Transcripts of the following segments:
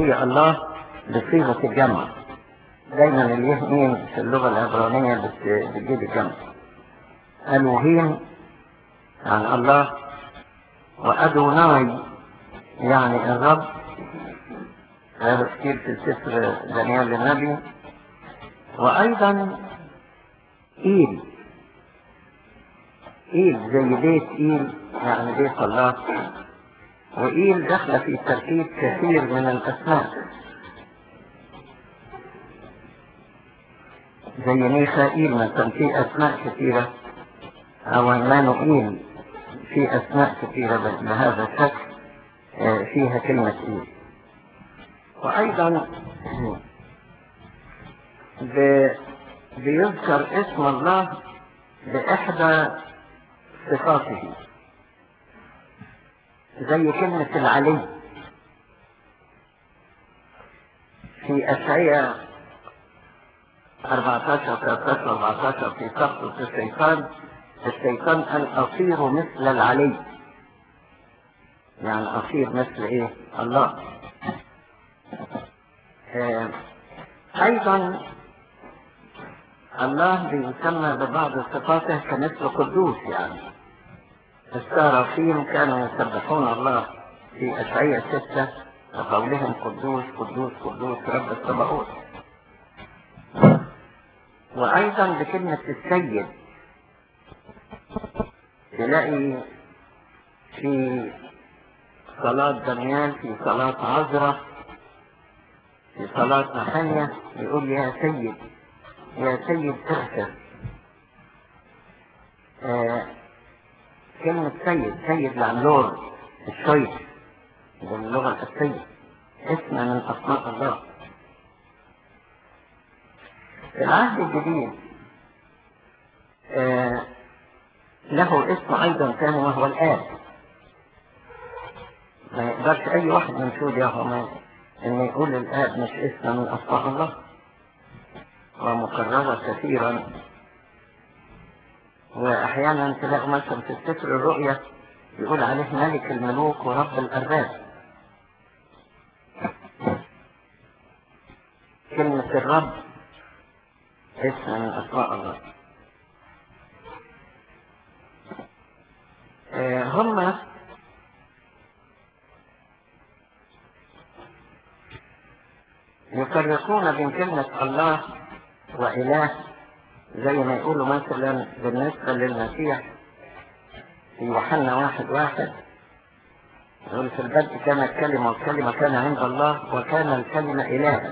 هي الله بصيغة الجمع دايما اليهمين في اللغة العبرانية بت- بتجيب الجمع الوهيم عن الله وأدوناي يعني الرب هذا كتير في سفر دانيال النبي وأيضا إيل إيل زي بيت إيل يعني بيت الله وإيل دخل في تركيب كثير من الأسماء زي ميخائيل مثلا في أسماء كثيرة أو مانوئيل في أسماء كثيرة بهذا الشكل آه، فيها كلمة إيل وأيضا ب- بيذكر اسم الله بإحدى صفاته زي كلمة العلي في أشعياء 14 13 14 في سقط الشيطان الشيطان أن أصير مثل العلي يعني أصير مثل إيه الله آه، أيضا الله بيسمى ببعض صفاته كمثل قدوس يعني السرافيم كانوا يسبحون الله في أشعية ستة وقولهم قدوس قدوس قدوس رب السبعون وأيضا بكلمة السيد تلاقي في صلاة دانيال في صلاة عذرة في صلاة نحية يقول يا سيد يا سيد اغفر آه كلمة سيد سيد يعني لورد الشيخ باللغة الأسية اسم من أسماء الله في العهد الجديد آه له اسم أيضا ثاني وهو الآب ما يقدرش أي واحد من شهود يهو إن يقول الآب مش اسم من أسماء الله ومكررة كثيرا وأحيانا تلاقوا مثلا في السفر الرؤيا يقول عليه ملك الملوك ورب الأرباب كلمة الرب اسم من أسماء الله آه، هم يفرقون بين كلمة الله وإله زي ما يقولوا مثلا بالنسبة للمسيح في يوحنا واحد واحد يقول في البدء كانت كلمة والكلمة كان عند الله وكان الكلمة إلها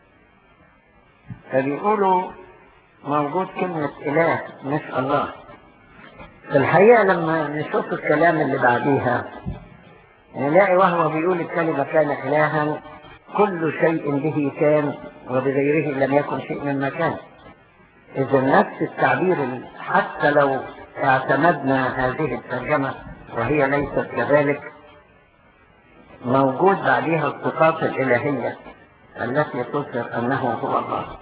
فبيقولوا موجود كلمة إله مش الله في الحقيقة لما نشوف الكلام اللي بعديها نلاقي وهو بيقول الكلمة كان إلها كل شيء به كان وبغيره لم يكن شيء مما كان إذا نفس التعبير حتى لو اعتمدنا هذه الترجمة وهي ليست كذلك موجود بعدها الصفات الإلهية التي تظهر أنه هو الله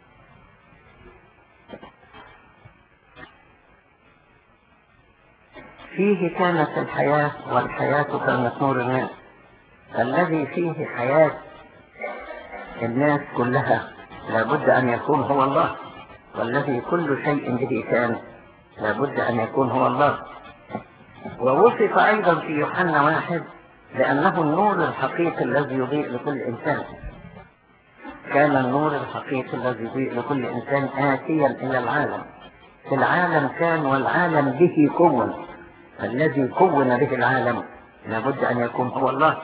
فيه كانت الحياة والحياة كانت نور الناس الذي فيه حياة الناس كلها لابد أن يكون هو الله والذي كل شيء به كان لابد أن يكون هو الله ووصف أيضا في يوحنا واحد لأنه النور الحقيقي الذي يضيء لكل إنسان كان النور الحقيقي الذي يضيء لكل إنسان آتيا إلى العالم في العالم كان والعالم به كون الذي كون به العالم لابد أن يكون هو الله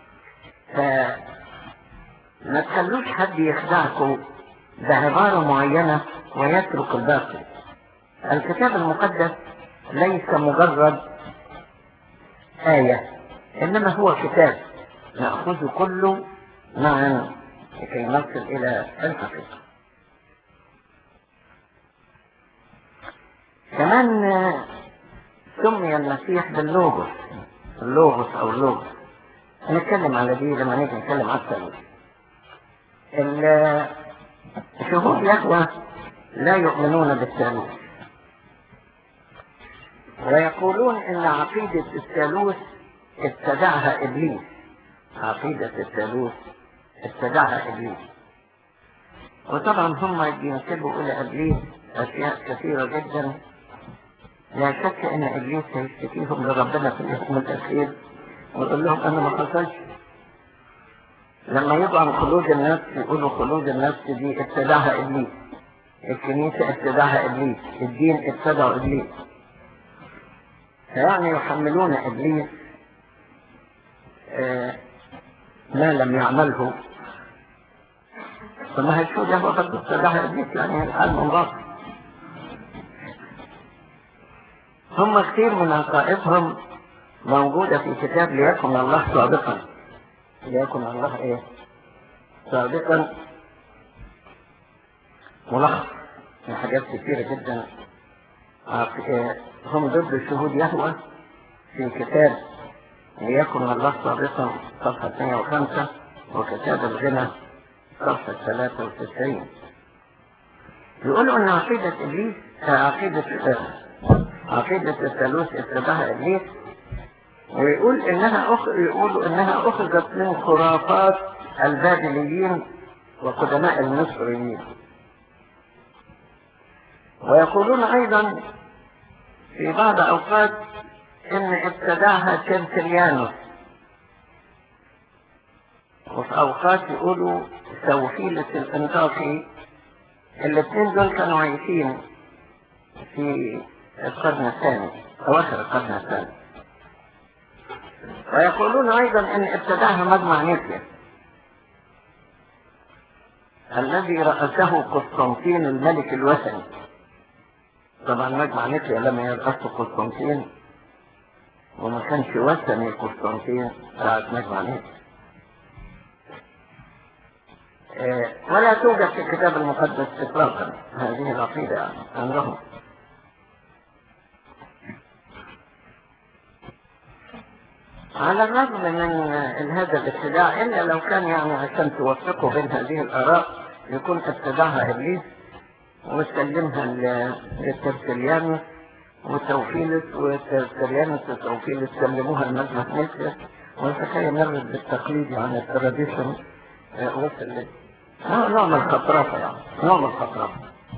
فما تخلوش حد يخدعكم بعبارة معينة ويترك الباقي الكتاب المقدس ليس مجرد آية إنما هو كتاب نأخذ كله معا لكي نصل إلى الحقيقة كمان آه، سمي المسيح باللوغوس اللوغوس أو اللوغوس هنتكلم على دي لما نيجي نتكلم على الثالوث ال- شهود يهوى لا يؤمنون بالثالوث ويقولون ان عقيدة الثالوث ابتدعها ابليس عقيدة الثالوث ابتدعها إبليس وطبعا هم بينسبوا إلى إبليس أشياء كثيرة جدا لا شك أن إبليس هيشتكيهم لربنا في اليوم الأخير ويقول لهم أنا ما حصلش لما يجوا عن خلود النفس يقولوا خلود النفس دي ابتدعها إبليس الكنيسة ابتدعها إبليس الدين ابتدعه إبليس فيعني يحملون إبليس آه ما لم يعمله فما هيشوف ده قد ابتدعها إبليس يعني الحال من راسه هم كثير من عقائدهم موجودة في كتاب ليكن الله صادقا ليكن الله ايه صادقا ملخص من حاجات كثيرة جدا هم ضد شهود يهوى في كتاب ليكن الله صادقا صفحة 105 وكتاب الغنى صفحة 93 يقولوا ان عقيدة ابليس عقيدة عقيدة الثالوث اتبعها ابليس ويقول انها أخ... يقولوا انها اخذت من خرافات البابليين وقدماء المصريين ويقولون ايضا في بعض اوقات ان ابتدعها ترتريانوس وفي اوقات يقولوا سوفيلة الانطاكي الاثنين دول كانوا عايشين في القرن الثاني اواخر القرن الثاني ويقولون ايضا ان ابتدعها مجمع نيكيا الذي رأسه قسطنطين الملك الوثني طبعا مجمع نيكيا لما يرأسه قسطنطين وما كانش وثني قسطنطين بعد مجمع نيكيا اه ولا توجد في الكتاب المقدس اطلاقا هذه العقيدة يعني عندهم على الرغم من هذا الابتداع إلا لو كان يعني عشان توفقوا بين هذه الآراء يكون ابتدعها إبليس وسلمها للترسليانوس وتوفيلس وترسليانوس وتوفيلس سلموها لمجمع نيسيا والحكاية مرت بالتقليد عن التراديشن وصل نوع من الخطرافة يعني نوع من الخطرافة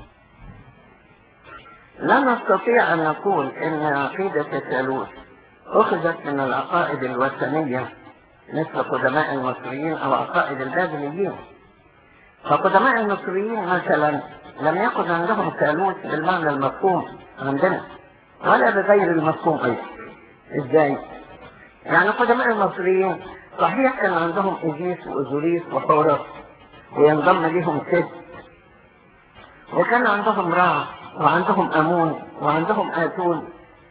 لا نستطيع أن نقول إن عقيدة الثالوث أخذت من العقائد الوثنية مثل قدماء المصريين أو عقائد البابليين فقدماء المصريين مثلا لم يكن عندهم ثالوث بالمعنى المفهوم عندنا ولا بغير المفهوم أيضا إزاي؟ يعني قدماء المصريين صحيح كان عندهم إيزيس وأوزوريس وحورس وينضم لهم سد وكان عندهم راع وعندهم أمون وعندهم آتون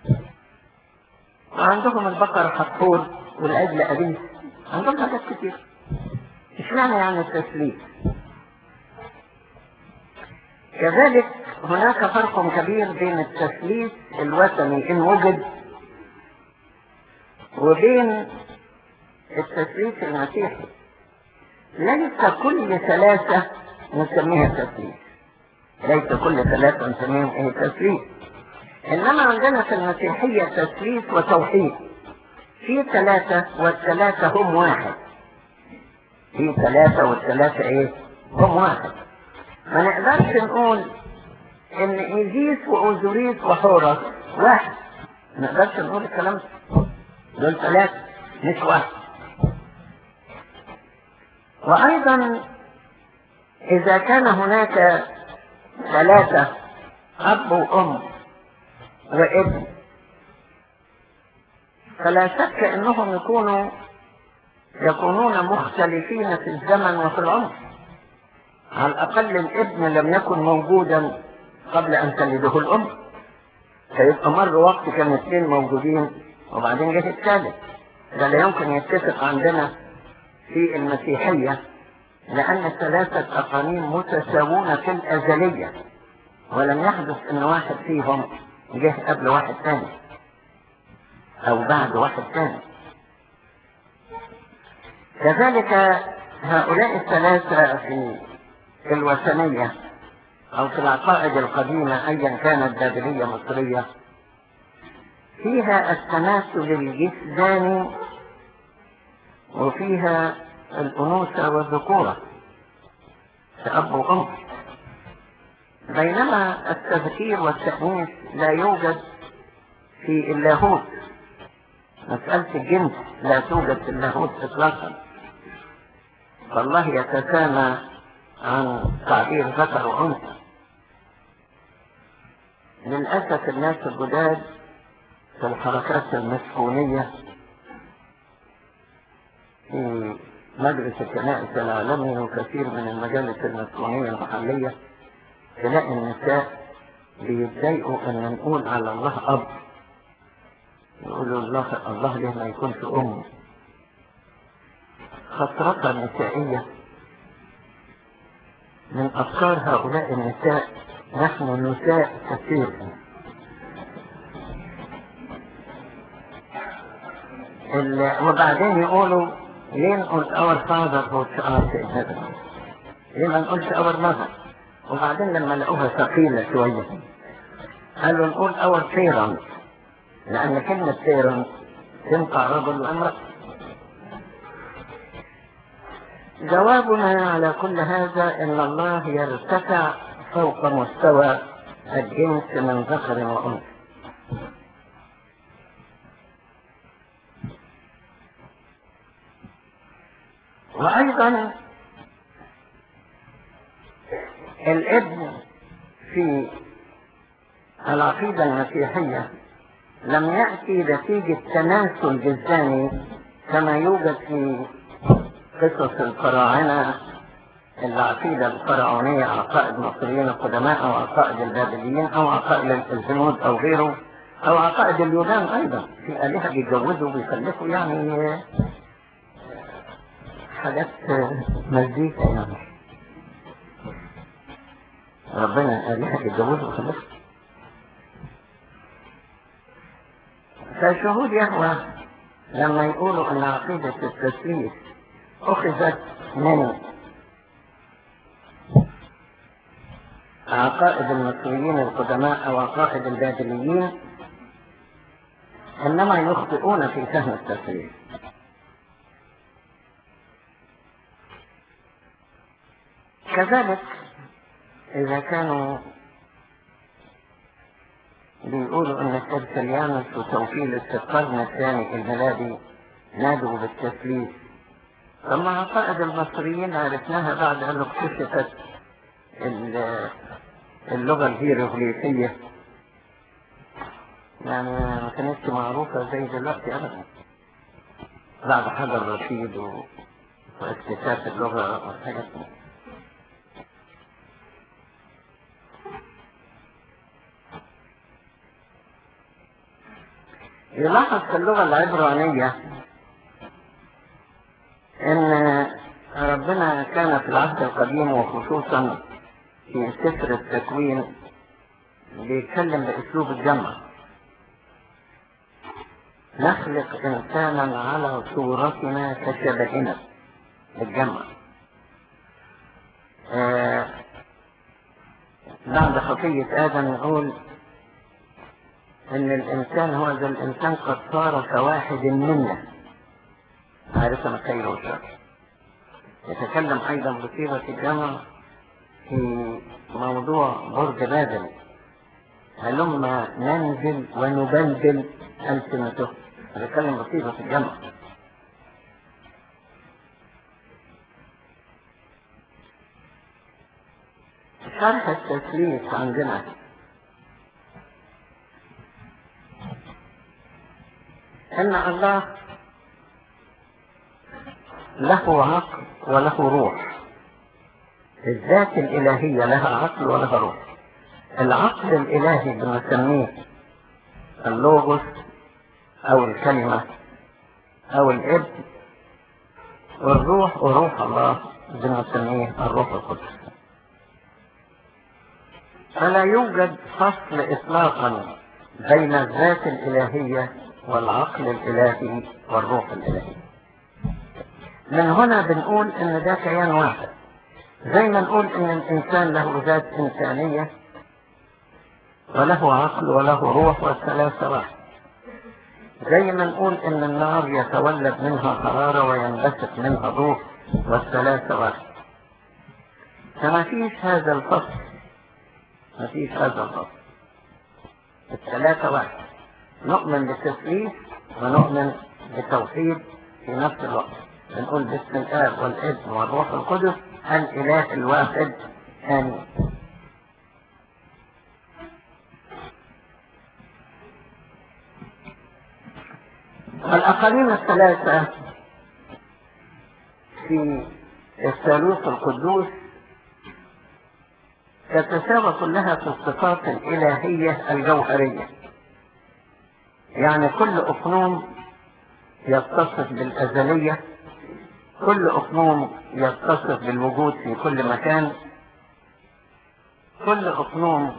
وعندهم البقر حقور والعجل أبيس عندهم حاجات كتير مش معنى يعني التسليم كذلك هناك فرق كبير بين التثليث الوثني إن وجد وبين التثليث المسيحي ليس كل ثلاثة نسميها تثليث ليس كل ثلاثة نسميهم ايه تثليث انما عندنا في المسيحية تثليث وتوحيد في ثلاثة والثلاثة هم واحد في ثلاثة والثلاثة ايه هم واحد ما نقدرش نقول ان ايزيس واوزوريس وحورس واحد ما نقدرش نقول الكلام ده دول ثلاثة مش واحد وايضا اذا كان هناك ثلاثة اب وام وابن فلا شك انهم يكونوا يكونون مختلفين في الزمن وفي العمر على الاقل الابن لم يكن موجودا قبل ان تلده الام فيبقى مر وقت كان اثنين موجودين وبعدين جه الثالث ده لا يمكن يتفق عندنا في المسيحية لأن الثلاثة أقانيم متساوون في الأزلية ولم يحدث أن واحد فيهم جه قبل واحد ثاني أو بعد واحد ثاني كذلك هؤلاء الثلاثة في الوثنية أو في العقائد القديمة أيا كانت بابلية مصرية فيها التماثل الجسداني وفيها الأنوثة والذكورة كأب وأم بينما التذكير والتأنيث لا يوجد في اللاهوت مسألة الجنس لا توجد في اللاهوت إطلاقا فالله يتسامى عن تعبير ذكر وأنثى للأسف الناس الجداد في الحركات المسكونية في مجلس الكنائس العالمي وكثير من المجالس المسكونية المحلية تلاقي النساء بيتضايقوا ان نقول على الله اب يقولوا الله الله ليه ما يكونش ام خطرة نسائية من افكار هؤلاء النساء نحن نساء كثير وبعدين يقولوا ليه نقول اور فاذر هو شعار ليه ما نقولش اور ماذر وبعدين لما لقوها ثقيلة شوية قالوا نقول اور بيرنت لأن كلمة بيرنت تنفع رجل وامرأة جوابنا على كل هذا ان الله يرتفع فوق مستوى الجنس من ذكر وانثى وايضا الابن في العقيدة المسيحية لم يأتي نتيجة تناسل بالزاني كما يوجد في قصص الفراعنة العقيدة الفرعونية عقائد المصريين القدماء أو عقائد البابليين أو عقائد الهنود أو غيره أو عقائد اليونان أيضا في آلهة بيتجوزوا وبيخلفوا يعني حاجات مزيكا يعني ربنا آلهة بيتجوزوا ويخلفوا فشهود يهوى لما يقولوا أن عقيدة التثليث أخذت من عقائد المصريين القدماء أو عقائد البابليين إنما يخطئون في فهم التفسير كذلك إذا كانوا بيقولوا إن الترسليانوس وتوكيل في القرن الثاني الميلادي نادوا بالتثليث ثم عقائد المصريين عرفناها بعد أن اكتشفت اللغة الهيروغليفية يعني ما كانتش معروفة زي دلوقتي أبدا بعد حجر رشيد و... واكتشاف اللغة والحاجات دي يلاحظ في اللغة العبرانية ان ربنا كان في العهد القديم وخصوصا في سفر التكوين بيتكلم باسلوب الجمع نخلق انسانا على صورتنا كشبهنا الجمع آه بعد خطية آدم يقول إن الإنسان هو ذا الإنسان قد صار كواحد منا عارفا الخير والشر يتكلم أيضا بصيغة الجمع في موضوع برج بابل هلما ننزل ونبدل ألسنته يتكلم بصيغة الجمع شرح التثليث عندنا ان الله له عقل وله روح الذات الالهية لها عقل ولها روح العقل الالهي بنسميه اللوغوس او الكلمة او الابن والروح وروح الله بنسميه الروح القدس فلا يوجد فصل اطلاقا بين الذات الالهية والعقل الالهي والروح الالهي من هنا بنقول ان ده كيان واحد زي ما نقول ان الانسان له ذات انسانية وله عقل وله روح والثلاثة واحد زي ما نقول ان النار يتولد منها حرارة وينبثق منها ضوء والثلاثة واحد فما فيش هذا الفصل ما فيش هذا الفصل الثلاثة واحد نؤمن بالتثليث ونؤمن بالتوحيد في نفس الوقت بنقول باسم الآب والابن والروح القدس الإله الواحد آمين الأقاليم الثلاثة في الثالوث القدوس تتساوى كلها في الصفات الإلهية الجوهرية يعني كل أقنوم يتصف بالأزلية كل أقنوم يتصف بالوجود في كل مكان كل أقنوم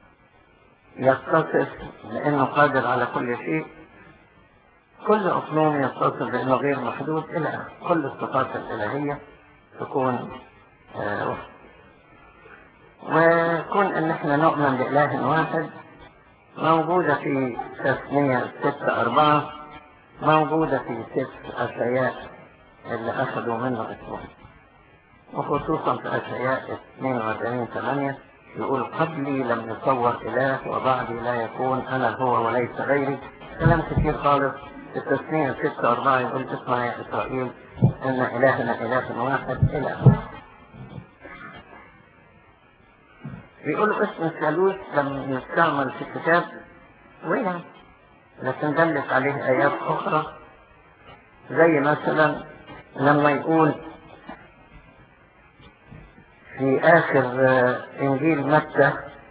يتصف بأنه قادر على كل شيء كل أقنوم يتصف بأنه غير محدود إلى آخره. كل الصفات الإلهية تكون آه واحد. وكون ان احنا نؤمن بإله واحد موجودة في تسمية ستة أربعة موجودة في ست أشياء اللي أخذوا منه اسمه وخصوصا في أشياء 42 ثمانية يقول قبلي لم يصور إله وبعدي لا يكون أنا هو وليس غيري كلام كتير خالص في التسمية ستة أربعة يقول اسمع يا إسرائيل إن إلهنا إله واحد إلى آخره بيقولوا اسم الثالوث لم يستعمل في الكتاب وين لكن دلت عليه آيات أخرى زي مثلا لما يقول في آخر إنجيل متى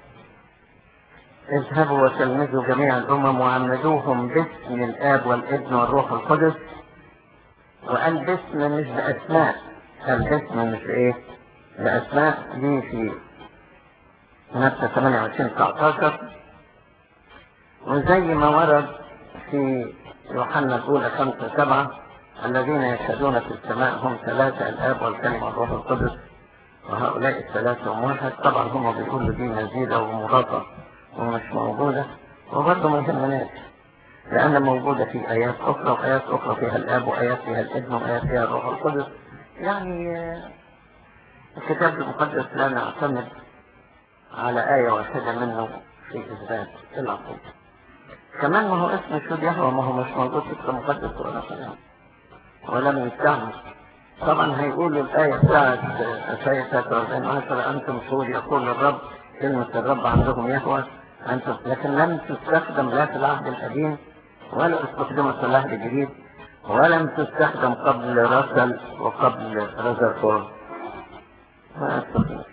اذهبوا وتلمذوا جميع الأمم وعمدوهم باسم الآب والابن والروح القدس وقال باسم مش بأسماء قال باسم مش إيه بأسماء دي في متى 28 19 وزي ما ورد في يوحنا الأولى 5 7 الذين يشهدون في السماء هم ثلاثة الآب والكلمة والروح القدس وهؤلاء الثلاثة هم واحد طبعا هم بيقولوا دي مزيدة ومغطى ومش موجودة وبرضه ما يهمناش لأن موجودة في آيات أخرى وآيات أخرى فيها الآب وآيات فيها الابن وآيات فيها الروح القدس يعني الكتاب المقدس لا نعتمد على آية واحدة منه في إثبات العقيدة كمان ما هو اسم شهود يهوى ما هو مش موجود في الكتاب المقدس ولا كلام ولم يستعمل طبعا هيقولوا الآية بتاعت أشياء 43 عشر أنتم شهود يقول الرب كلمة الرب عندهم يهوى أنتم لكن لم تستخدم لا في العهد القديم ولا استخدمت في العهد الجديد ولم تستخدم قبل رسل وقبل رزرفورد ما استخدمت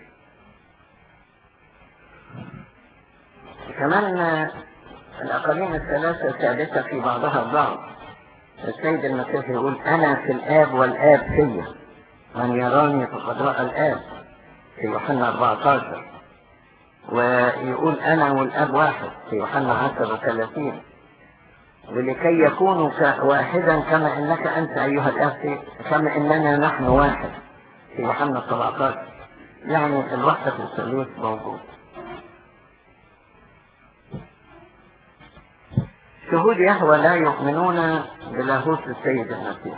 كمان الأقاليم الثلاثة ثابتة في بعضها البعض السيد المسيح يقول أنا في الآب والآب فيا من يراني فقد رأى الآب في يوحنا 14 ويقول أنا والآب واحد في يوحنا 10 30 ولكي يكونوا واحدا كما إنك أنت أيها الآب كما إننا نحن واحد في يوحنا 17 يعني الوحدة في الثالوث موجود شهود يهوى لا يؤمنون بلاهوت السيد المسيح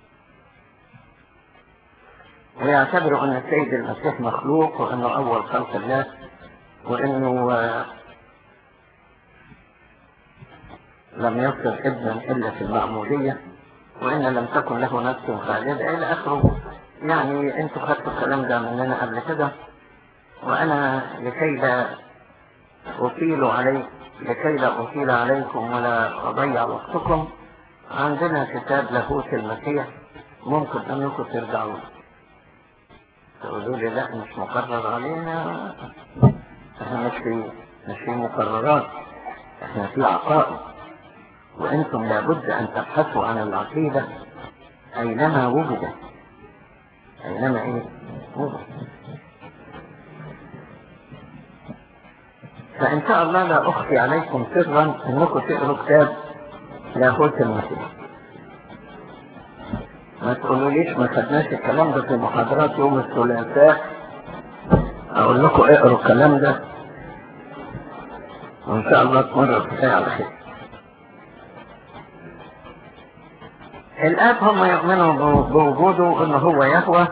ويعتبروا أن السيد المسيح مخلوق وأنه أول خلق الله وأنه لم يصل ابنا إلا في المعمودية وإن لم تكن له نفس خالدة إلى آخره يعني أنتوا خدتوا الكلام ده مننا قبل كده وأنا لكي لا أطيل عليك لكي لا أطيل عليكم ولا أضيع وقتكم عندنا كتاب لاهوت المسيح ممكن أنكم ترجعوا تقولوا لي لا مش مقرر علينا احنا مش في مش في مقررات احنا في عقائد وانتم لابد ان تبحثوا عن العقيدة اينما وجدت اينما ايه وجدت فإن شاء الله لا أخفي عليكم سرا أنكم تقروا كتاب لاهوت المسيح ما تقولوليش ما خدناش الكلام ده في محاضرات يوم الثلاثاء أقول لكم اقروا الكلام ده وإن شاء الله تمر الحكاية على خير الآب هم يؤمنوا بوجوده انه هو يهوى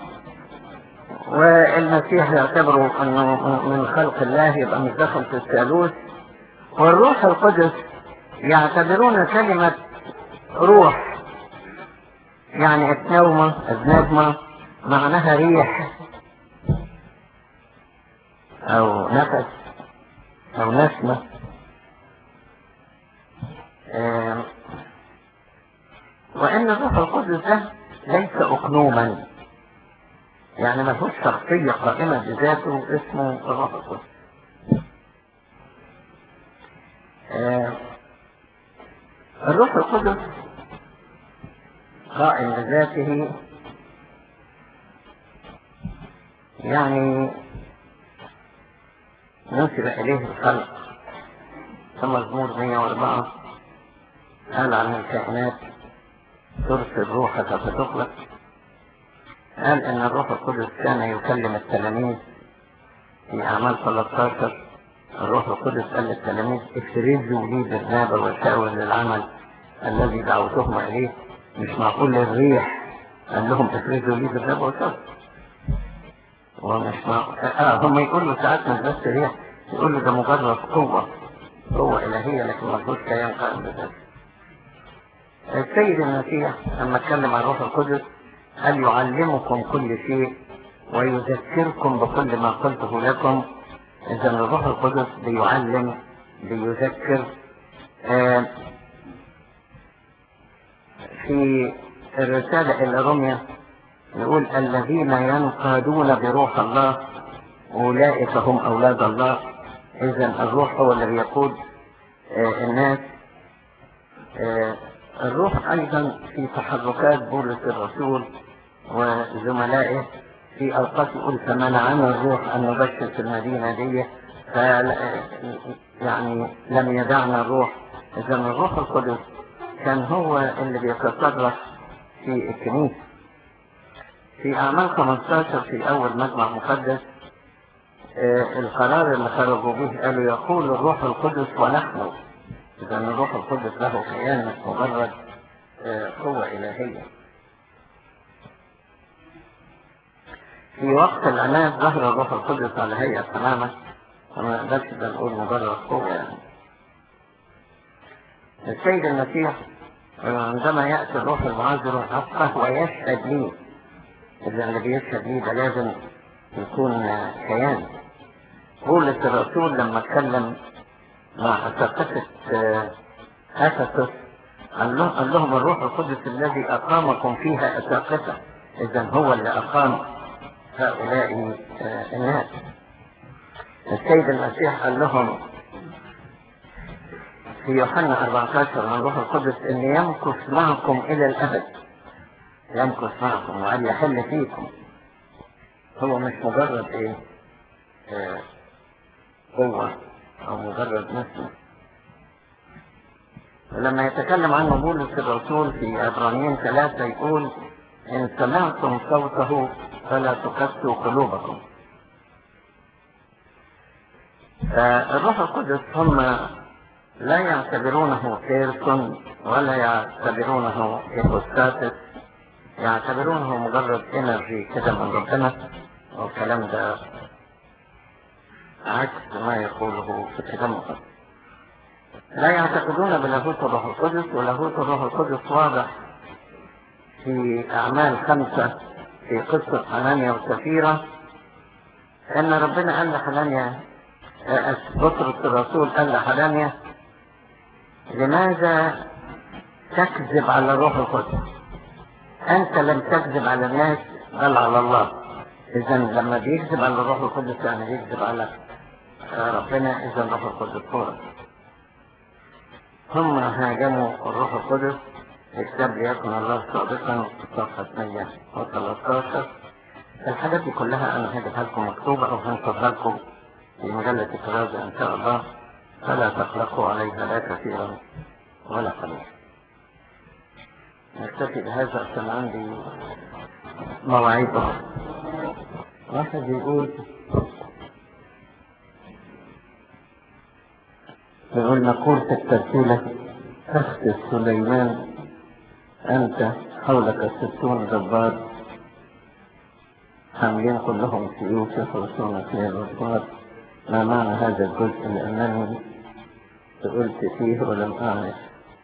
والمسيح يعتبره انه من خلق الله يبقى مش داخل في الثالوث والروح القدس يعتبرون كلمة روح يعني اتنومة ازنجمة معناها ريح او نفس او نسمة آه وان الروح القدس ده ليس اقنوما يعني ما فيهوش شخصية قائمة بذاته اسمه الروح القدس آه الروح القدس قائم بذاته يعني نسب إليه الخلق في مزمور 104 قال عن الكائنات ترسل روحك فتخلق قال ان الروح القدس كان يكلم التلاميذ في اعمال 13 الروح القدس قال للتلاميذ افرزوا لي برنابا وشاور للعمل الذي دعوتهم اليه مش معقول الريح قال لهم افرزوا لي برنابا وشاور ومش معقول اه هم يقولوا ساعات مش بس ريح يقولوا ده مجرد قوة قوة إلهية لكن ما فيهوش كيان قائم بذاته السيد المسيح لما اتكلم عن الروح القدس قال يعلمكم كل شيء ويذكركم بكل ما قلته لكم إذا الروح القدس بيعلم بيذكر آه في الرسالة إلى روميا يقول الذين ينقادون بروح الله أولئك هم أولاد الله إذا الروح هو الذي يقود آه الناس آه الروح أيضا في تحركات بولس الرسول وزملائه في أوقات يقول فمنعنا الروح أن نبشر في المدينة دي ف يعني لم يدعنا الروح إذا الروح القدس كان هو اللي بيتصرف في الكنيسة في أعمال 15 في أول مجمع مقدس آه القرار اللي خرجوا به قالوا يقول الروح القدس ونحن إذا الروح القدس له كيان مش مجرد آه قوة إلهية في وقت العناد ظهر الروح القدس على هيئة تماما وما نقدرش ده نقول مجرد قوة يعني السيد المسيح عندما يأتي الروح المعذر حقه ويشهد لي إذا اللي بيشهد لي ده لازم يكون كيان بولس الرسول لما اتكلم مع أساقفة أساقف قال لهم, قال لهم الروح القدس الذي أقامكم فيها أساقفة إذا هو اللي أقام هؤلاء الناس السيد المسيح قال لهم في يوحنا 14 عن الروح القدس ان يمكث معكم الى الابد يمكث معكم وان يحل فيكم هو مش مجرد ايه آه قوة او مجرد نسمة ولما يتكلم عنه بولس الرسول في عبرانيين ثلاثة يقول ان سمعتم صوته فلا تقسوا قلوبكم فالروح القدس هم لا يعتبرونه بيرسون ولا يعتبرونه هيبوستاتس يعتبرونه مجرد انرجي كده من ربنا والكلام ده عكس ما يقوله في الكتاب المقدس لا يعتقدون بلاهوت الروح القدس ولاهوت الروح القدس واضح في أعمال خمسة في قصة حنانيا وسفيرة أن ربنا قال لحنانيا بطرس الرسول قال لحنانيا لماذا تكذب على الروح القدس أنت لم تكذب على الناس بل على الله إذا لما بيكذب على الروح القدس يعني بيكذب على ربنا إذا الروح القدس هو هم هاجموا الروح القدس الكتاب ليكن الله صادقا صفحة 113 الحاجات دي كلها أنا هجيبها لكم مكتوبة أو هنصدها لكم في مجلة الكرازة إن شاء الله فلا تقلقوا عليها لا كثيرا ولا قليلا نكتفي بهذا عشان عندي مواعيد أخرى واحد يقول يقول مقولة الترتيلة تخت سليمان أنت حولك ستون جبار حاملين كلهم سيوف يخلصون اثنين الأصوات ما معنى هذا الجزء لأنني سئلت فيه ولم أعرف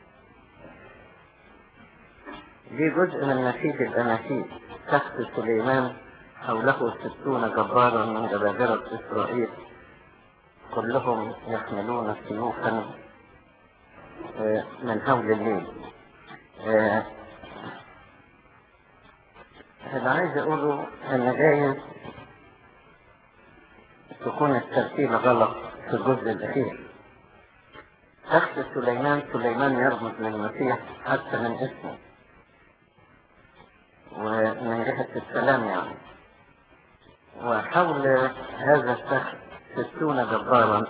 دي جزء من نشيد الأناشيد تحت سليمان حوله ستون جبارا من جبابرة إسرائيل كلهم يحملون سيوفا من حول الليل اللي عايز اقوله ان جايز تكون الترتيب غلط في الجزء الاخير تحت سليمان سليمان يرمز للمسيح حتى من اسمه ومن جهة السلام يعني وحول هذا الشخص ستون جبارا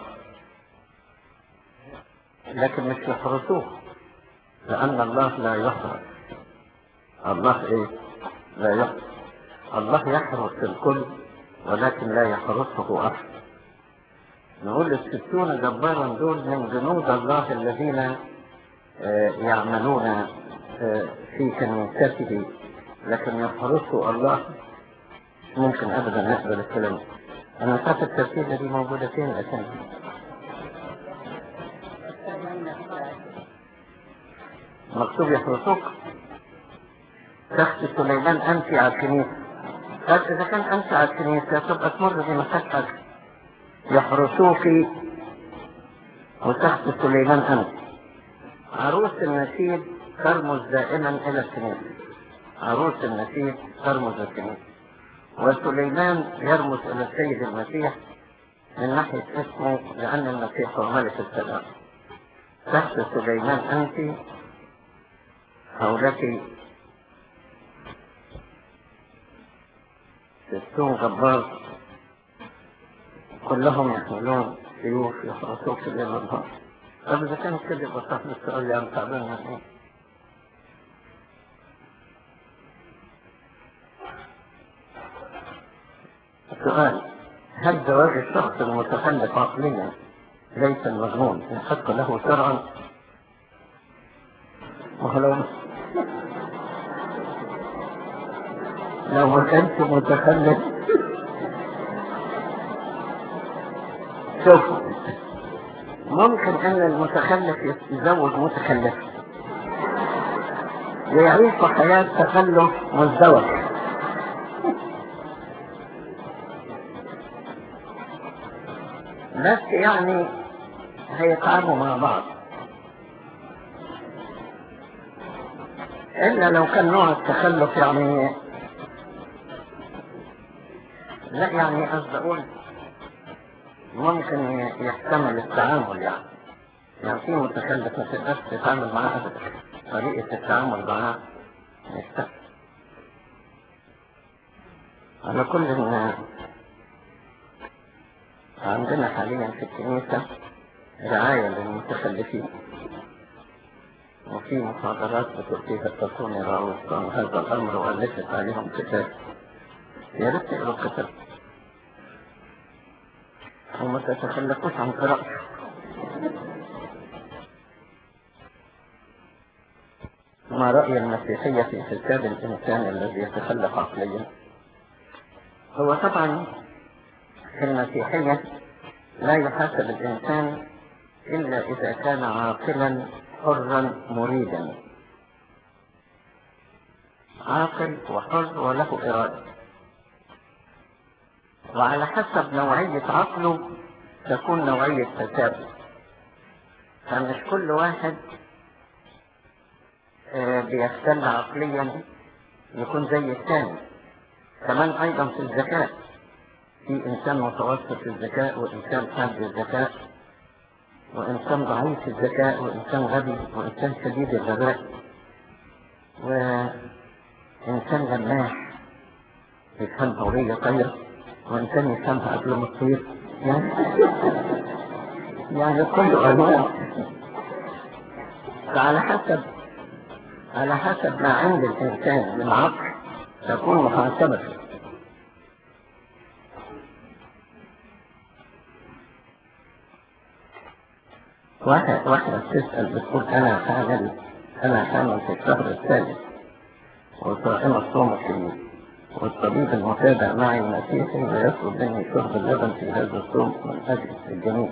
لكن مش يحرسوه لأن الله لا يحرس الله إيه؟ لا يحرس الله يحرس الكل ولكن لا يحرسه أحد نقول الستون جبارا دول من جنود الله الذين آه يعملون آه في كنيسته لكن يحرسه الله ممكن أبدا نقبل الكلام أنا فاكر الترتيبة دي موجودة فين لكن مكتوب يحرسوك تحت سليمان أمشي على الكنيسة قال إذا كان أمشي على الكنيسة تبقى تمر بمساحة يحرسوك وتحت سليمان أمشي عروس النشيد ترمز دائما إلى الكنيسة عروس النشيد ترمز الكنيسة وسليمان يرمز إلى السيد المسيح من ناحية اسمه لأن المسيح هو ملك السلام تحت سليمان أنت حولك ستون غبار كلهم يحملون سيوف يحرسوك في الليل والنهار طب إذا كان كده يبقى صاحب السؤال اللي عم تعبان من إيه؟ سؤال هل زواج الشخص المتخلف عقليا ليس المجنون يحق له شرعا ولو لو ما كانش متخلف شوف ممكن ان المتخلف يتزوج متخلف ويعيش حياة تخلف مزدوج بس يعني هيتعبوا مع بعض إلا لو كان نوع التخلف يعني لا يعني قصدي أقول ممكن يحتمل التعامل يعني يعني في متخلف ما تقدرش تتعامل معاه أبدا طريقة التعامل معاه مش على كل إن عندنا حاليا في الكنيسة رعاية للمتخلفين وفي محاضرات بتلقيها التصون راوس عن هذا الأمر وألفت عليهم كتاب يا ريت تقروا الكتاب وما تتخلفوش عن قراءته ما رأي المسيحية في حساب الإنسان الذي يتخلف عقليا هو طبعا في المسيحية لا يحاسب الإنسان إلا إذا كان عاقلا حرا مريدا عاقل وحر وله إرادة وعلى حسب نوعية عقله تكون نوعية تسابق فمش كل واحد بيختل عقليا يكون زي الثاني كمان أيضا في الذكاء في إنسان متوسط في الذكاء وإنسان حاد الذكاء وإنسان ضعيف الذكاء وإنسان غبي وإنسان شديد الغباء وإنسان لماح يفهم هوية طير وإنسان يفهمها قبل ما تصير يعني يعني كل أنواع فعلى حسب على حسب ما عند الإنسان من عقل تكون محاسبته واحد واحدة بتسأل بتقول أنا فعلا أنا حامل في الشهر الثالث وصائمة صوم الكبير والطبيب المتابع معي المسيحي ويطلب مني شرب اللبن في هذا الصوم من أجل الجميع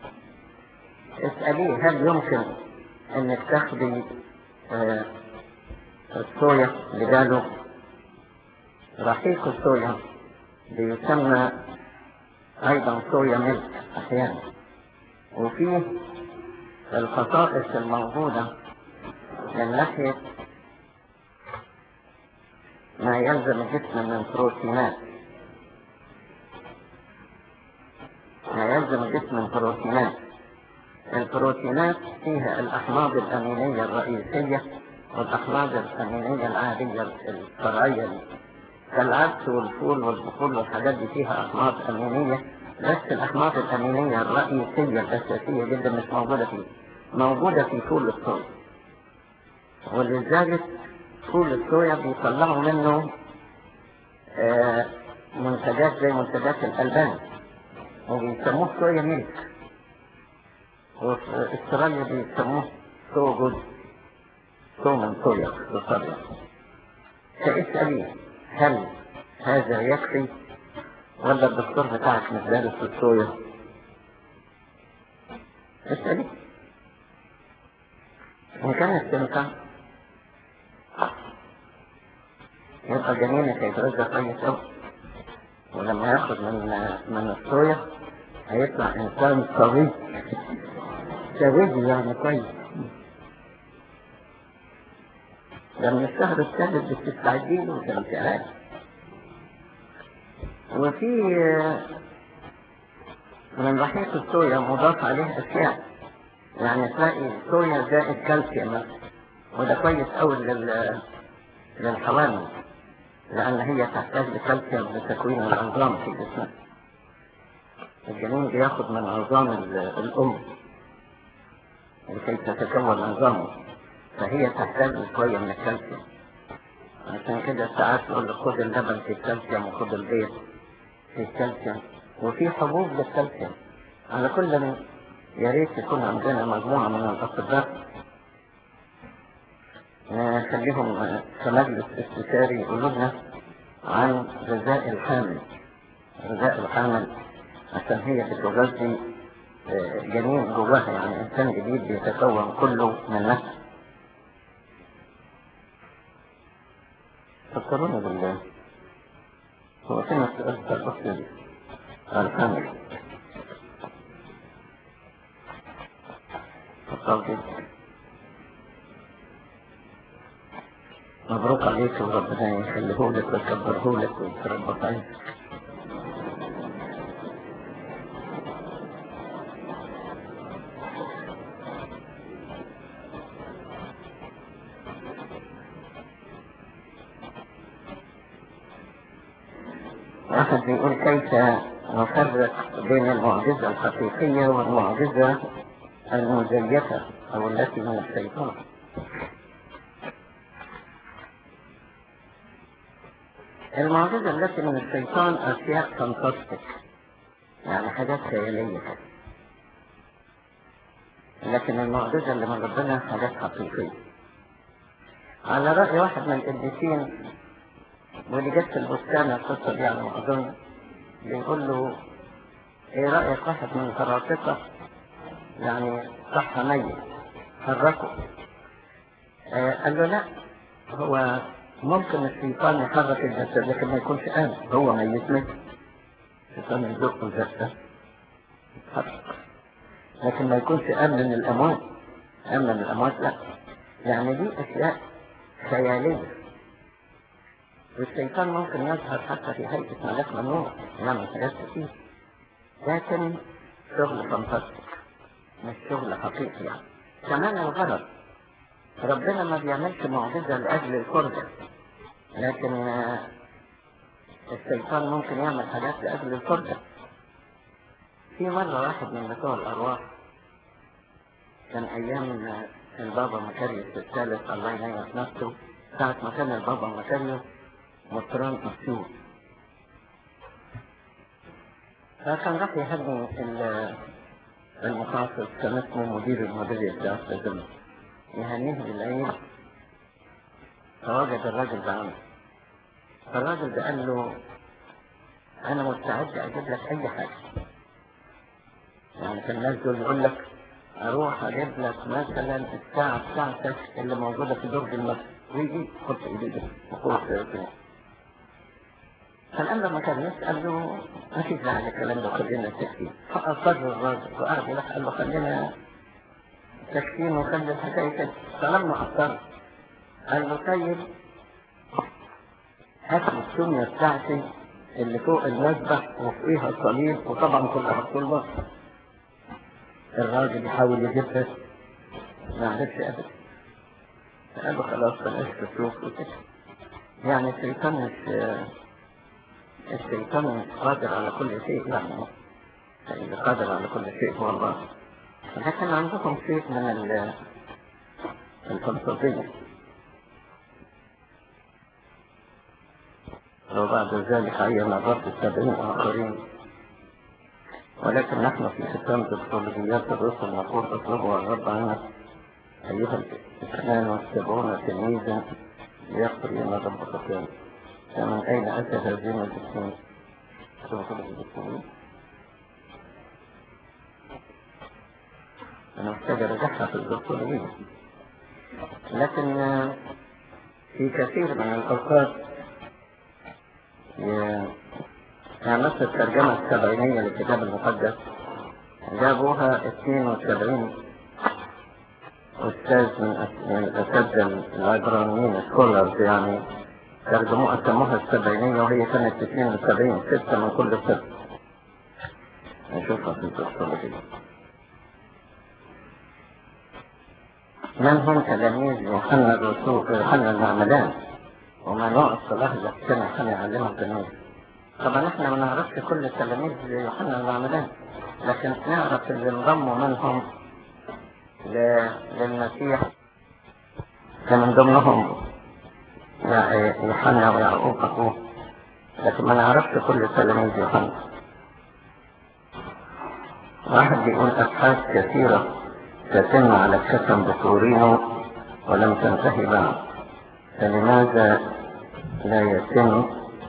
اسأليه هل يمكن انك تاخدي آه الصويا اللي قالوا رحيق الصويا بيسمى ايضا صويا ملك احيانا وفيه الخصائص الموجودة من ناحية ما يلزم الجسم من بروتينات ما يلزم الجسم من بروتينات البروتينات فيها الأحماض الأمينية الرئيسية والأحماض الأمينية العادية الفرعية كالعدس والفول والبخول والحاجات دي فيها أحماض أمينية بس الأحماض الأمينية الرئيسية الأساسية جدا مش موجودة فيه موجودة في فول الصويا ولذلك فول الصويا بيطلعوا منه آه منتجات زي منتجات الألبان وبيسموه صويا ميلك وفي استراليا بيسموه سو جود سو من صويا بصريا فاسألي هل هذا يكفي ولا الدكتور بتاعك مش دارس في الصويا اسألي إن كانت تنفع يبقى جنينك هيتغذى كويس أوي ولما ياخد من من الصويا هيطلع إنسان قوي سوي يعني كويس لما الشهر الثالث بتستعدي له وتمشي عادي وفي من رحيق الصويا مضاف عليه أشياء يعني تلاقي صويا زائد كالسيوم وده كويس أوي لل... للحوامل لأن هي تحتاج لكالسيوم لتكوين العظام في جسمها الجنين بياخد من عظام الأم لكي تتكون عظامه فهي تحتاج شوية من الكالسيوم عشان كده ساعات يقول لك خد اللبن في الكالسيوم وخد البيض في الكالسيوم وفي حبوب للكالسيوم على كل من يا ريت يكون عندنا مجموعة من الأطباء نخليهم في مجلس استشاري يقولوا لنا عن غذاء الحامل غذاء الحامل عشان هي بتغذي جنين جواها يعني إنسان جديد بيتكون كله من نفسه فكروني بالله هو فين السؤال بتاع الأصل الحامل فكرت مبروك عليك وربنا يخليه لك ويكبره لك ويتربط عليك واحد بيقول كيف نفرق بين المعجزة الحقيقية والمعجزة المزيفة أو التي من الشيطان المعجزة التي من الشيطان أشياء فانتستيك يعني حاجات خيالية كده لكن المعجزة اللي من ربنا حاجات حقيقية على رأي واحد من القديسين واللي جت في البستان القصة دي على ما أظن بيقول له إيه رأيك واحد من الفرافقة يعني صح ميت حركه آه قال له لا هو ممكن الشيطان يحرك الجسد لكن ما يكونش آمن هو ميت ميت الشيطان يزق الجسد يتحرك لكن ما يكونش آمن من الأموات آمن من الأموات لا يعني دي أشياء خيالية والشيطان ممكن يظهر حتى في هيئة ملاك ممنوع يعمل حاجات كتير لكن شغل فانتستيك مش شغل حقيقي يعني كمان الغرض ربنا ما بيعملش معجزة لأجل الفرجة لكن الشيطان ممكن يعمل حاجات لأجل الفرجة في مرة واحد من بتوع الأرواح كان أيام البابا مكاريوس الثالث الله ينيح نفسه ساعة ما كان البابا مكاريوس مطران أسيوط فكان راح يهني المحافظ كان اسمه مدير المديرية بتاعت الزمن يهنيه بالعيد فوجد الراجل ده عنده فالراجل ده قال له انا مستعد اجيب لك اي حاجة يعني في الناس دول يقول لك اروح اجيب لك مثلا الساعة بتاعتك اللي موجودة في درج المسجد ويجي خد ايديك وخد سيرتين فالآن لما كان يسأل له ما فيش داعي للكلام ده خلينا التكفين فأصر الراجل وقعد يلح قال له خلينا تكفين وخلي الحكاية كده فلما أصر قال له طيب هات لي السمية بتاعتي اللي فوق المذبح وفوقيها الصليب وطبعا كلها الطلبة الراجل يحاول يجيبها ما عرفش ابدا قال له خلاص بلاش تشوف وكده يعني الشيطان مش الشيطان مش قادر على كل شيء يعني اللي قادر على كل شيء هو الله لكن عندكم شيء من ال- الفلسفية وبعد ذلك عين الرب السبعين آخرين ولكن نحن في ختام تطلبيات الرسل نقول اطلبوا الرب عنا أيها الاثنان والسبعون تلميذا ليغفر لنا الرب خطايانا فمن أين أتى هذين الاثنين؟ شوفوا كده الاثنين أنا محتاج أرجعها في الدكتورية لكن آه، في كثير من الأوقات ي- يعني مثل الترجمة السبعينية للكتاب المقدس جابوها 72 أستاذ من أس- من الأساتذة العبرانيين سكولرز يعني ترجموها سموها السبعينية وهي كانت 72 ستة من كل ستة نشوفها في الدكتورية من هم تلاميذ يوحنا الرسول يوحنا المعمدان وما نوع الصلاح اللي كان عشان يعلمهم التلاميذ طبعا احنا ما نعرفش كل تلاميذ يوحنا المعمدان لكن نعرف اللي انضموا منهم ل- للمسيح كان من ضمنهم يع- يوحنا ويعقوب اخوه لكن ما نعرفش كل تلاميذ يوحنا واحد بيقول ابحاث كثيره تتم على الكتم بكورينو ولم تنتهي بعد فلماذا لا يتم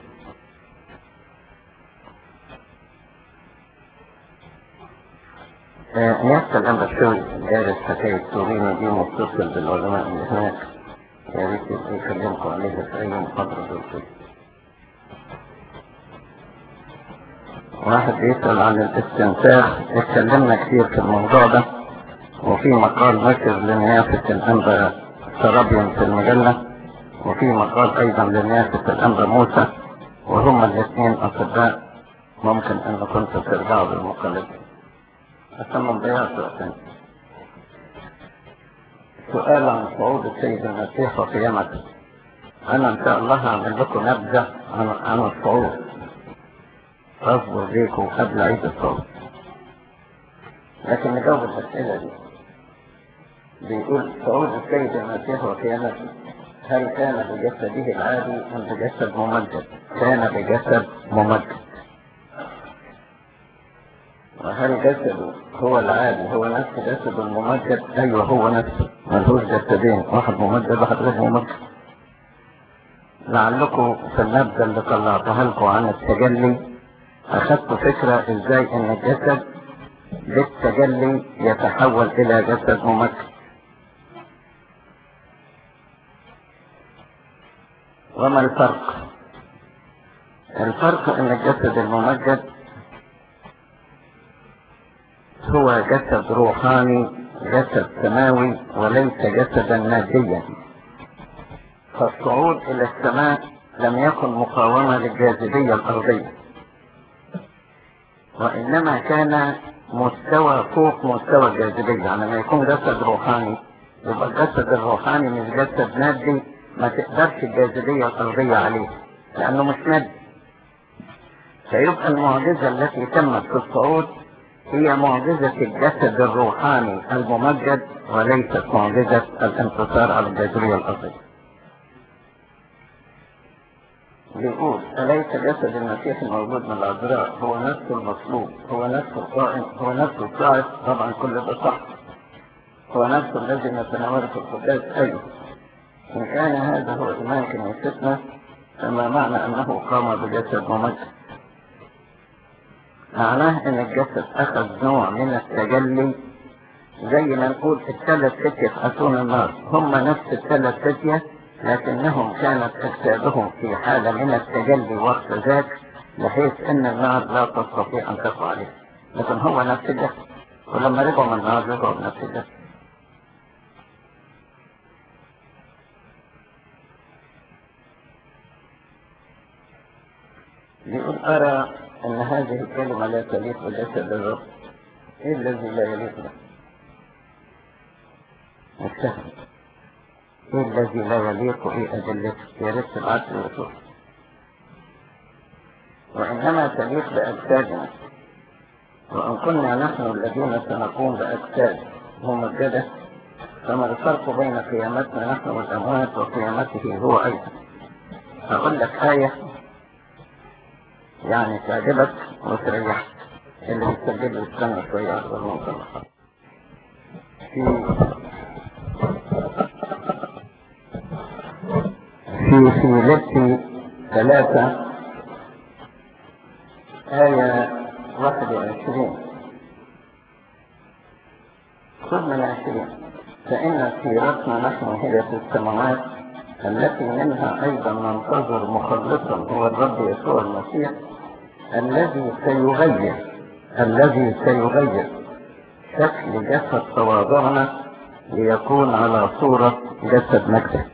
آه، نفس الأمر شوي دارس حكاية تورينو دي متصل بالعلماء اللي هناك يا ريت يبقى يكلمكم عليها في أي محاضرة دول كده. واحد بيسأل عن الاستنساخ اتكلمنا كتير في الموضوع ده وفي مقال نشر لنيافة الأنبا سرابيان في المجلة وفي مقال أيضا لنيافة الأنبا موسى وهما الاثنين أطباء ممكن أن كنت ترجعوا بالمقالات أتمم ضياع سؤال سؤال عن صعود السيد المسيح وقيامته أنا إن شاء الله هعمل لكم نبذة عن عن الصعود أصبر ليكم قبل عيد الصعود لكن نجاوب الأسئلة دي بيقول صعود السيد المسيح وقيامته هل كان بجسده العادي أم بجسد ممجد؟ كان بجسد ممجد وهل جسده هو العادي هو نفس جسده الممجد؟ أيوه هو نفسه ملهوش جسدين واحد ممجد واحد غير ممجد لعلكم في النبذة اللي طلعتها لكم عن التجلي أخذتوا فكرة إزاي إن الجسد بالتجلي يتحول إلى جسد ممجد وما الفرق الفرق ان الجسد الممجد هو جسد روحاني جسد سماوي وليس جسدا ماديا فالصعود الى السماء لم يكن مقاومة للجاذبية الارضية وانما كان مستوى فوق مستوى الجاذبية يعني لما يكون جسد روحاني يبقى الجسد الروحاني مش جسد مادي ما تقدرش الجاذبية الأرضية عليه لأنه مش مادي فيبقى المعجزة التي تمت في الصعود هي معجزة الجسد الروحاني الممجد وليست معجزة الانتصار على الجاذبية الأرضية بيقول أليس جسد المسيح الموجود من العذراء هو نفسه المصلوب هو نفسه القائم هو نفسه الصاعد طبعا كل ده صح هو نفسه الذي نتناوله في القداس أيضا إن كان هذا هو إيمان كنيستنا فما معنى أنه قام بجسد ممجد معناه أن الجسد أخذ نوع من التجلي زي ما نقول الثلاث فتية في أسون النار هم نفس الثلاث فتية لكنهم كانت أجسادهم في حالة من التجلي وقت ذاك بحيث أن النار لا تستطيع أن تقع عليه لكن هو نفس الجسد ولما رجعوا من النار رجعوا بنفس الجسد بيقول أرى أن هذه الكلمة لا تليق بجسد الرب إيه الذي لا يليق به؟ السهل إيه الذي لا يليق إيه أدلته يا ريت تبعت لي وشوف وإنما تليق بأجسادنا وإن كنا نحن الذين سنقوم بأجساد ممجدة فما الفرق بين قيامتنا نحن والأموات وقيامته هو أيضا أقول لك آية يعني تعجبك وتريحك اللي بتسجل استنى شوية أكبر من طلقة في في فيليبي ثلاثة آية واحد وعشرين خذ من عشرين فإن سيرتنا نحن هي في السماوات التي منها أيضا ننتظر مخلصا هو الرب يسوع المسيح الذي سيغير الذي سيغير شكل جسد تواضعنا ليكون على صورة جسد مجده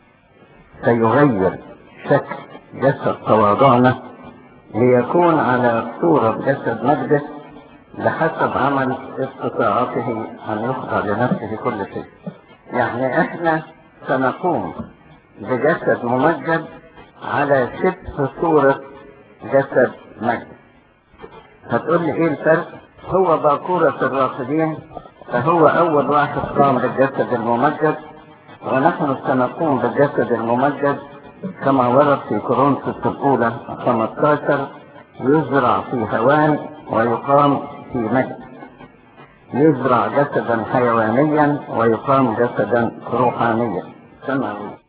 سيغير شكل جسد تواضعنا ليكون على صورة جسد مجده بحسب عمل استطاعته أن يخضع لنفسه كل شيء يعني احنا سنقوم بجسد ممجد على شبه صورة جسد مجد هتقول لي ايه الفرق هو باكورة الراقدين فهو اول واحد قام بالجسد الممجد ونحن سنقوم بالجسد الممجد كما ورد في كورنثوس الاولى 15 يزرع في هوان ويقام في مجد يزرع جسدا حيوانيا ويقام جسدا روحانيا سمعوا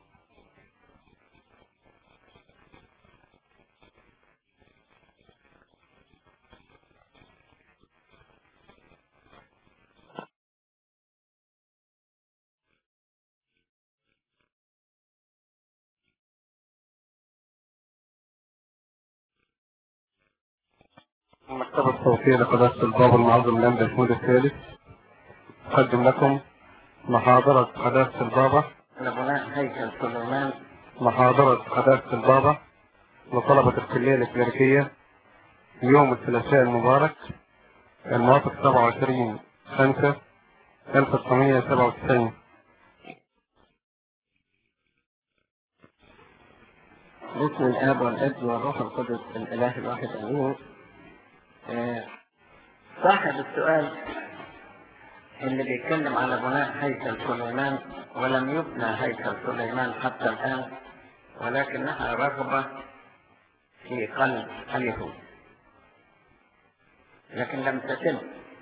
المكتبة الصوتية لقداسة البابا المعظم لام محمود الثالث أقدم لكم محاضرة قداسة البابا لبناء هيكل سليمان محاضرة قداسة البابا لطلبة الكلية الإكليريكية يوم الثلاثاء المبارك الموافق 27 5 1997 باسم الاب والابن والروح القدس الاله الواحد امين آه، صاحب السؤال اللي بيتكلم على بناء هيكل سليمان ولم يبنى هيكل سليمان حتى الان ولكنها رغبة في قلب اليهود لكن لم تتم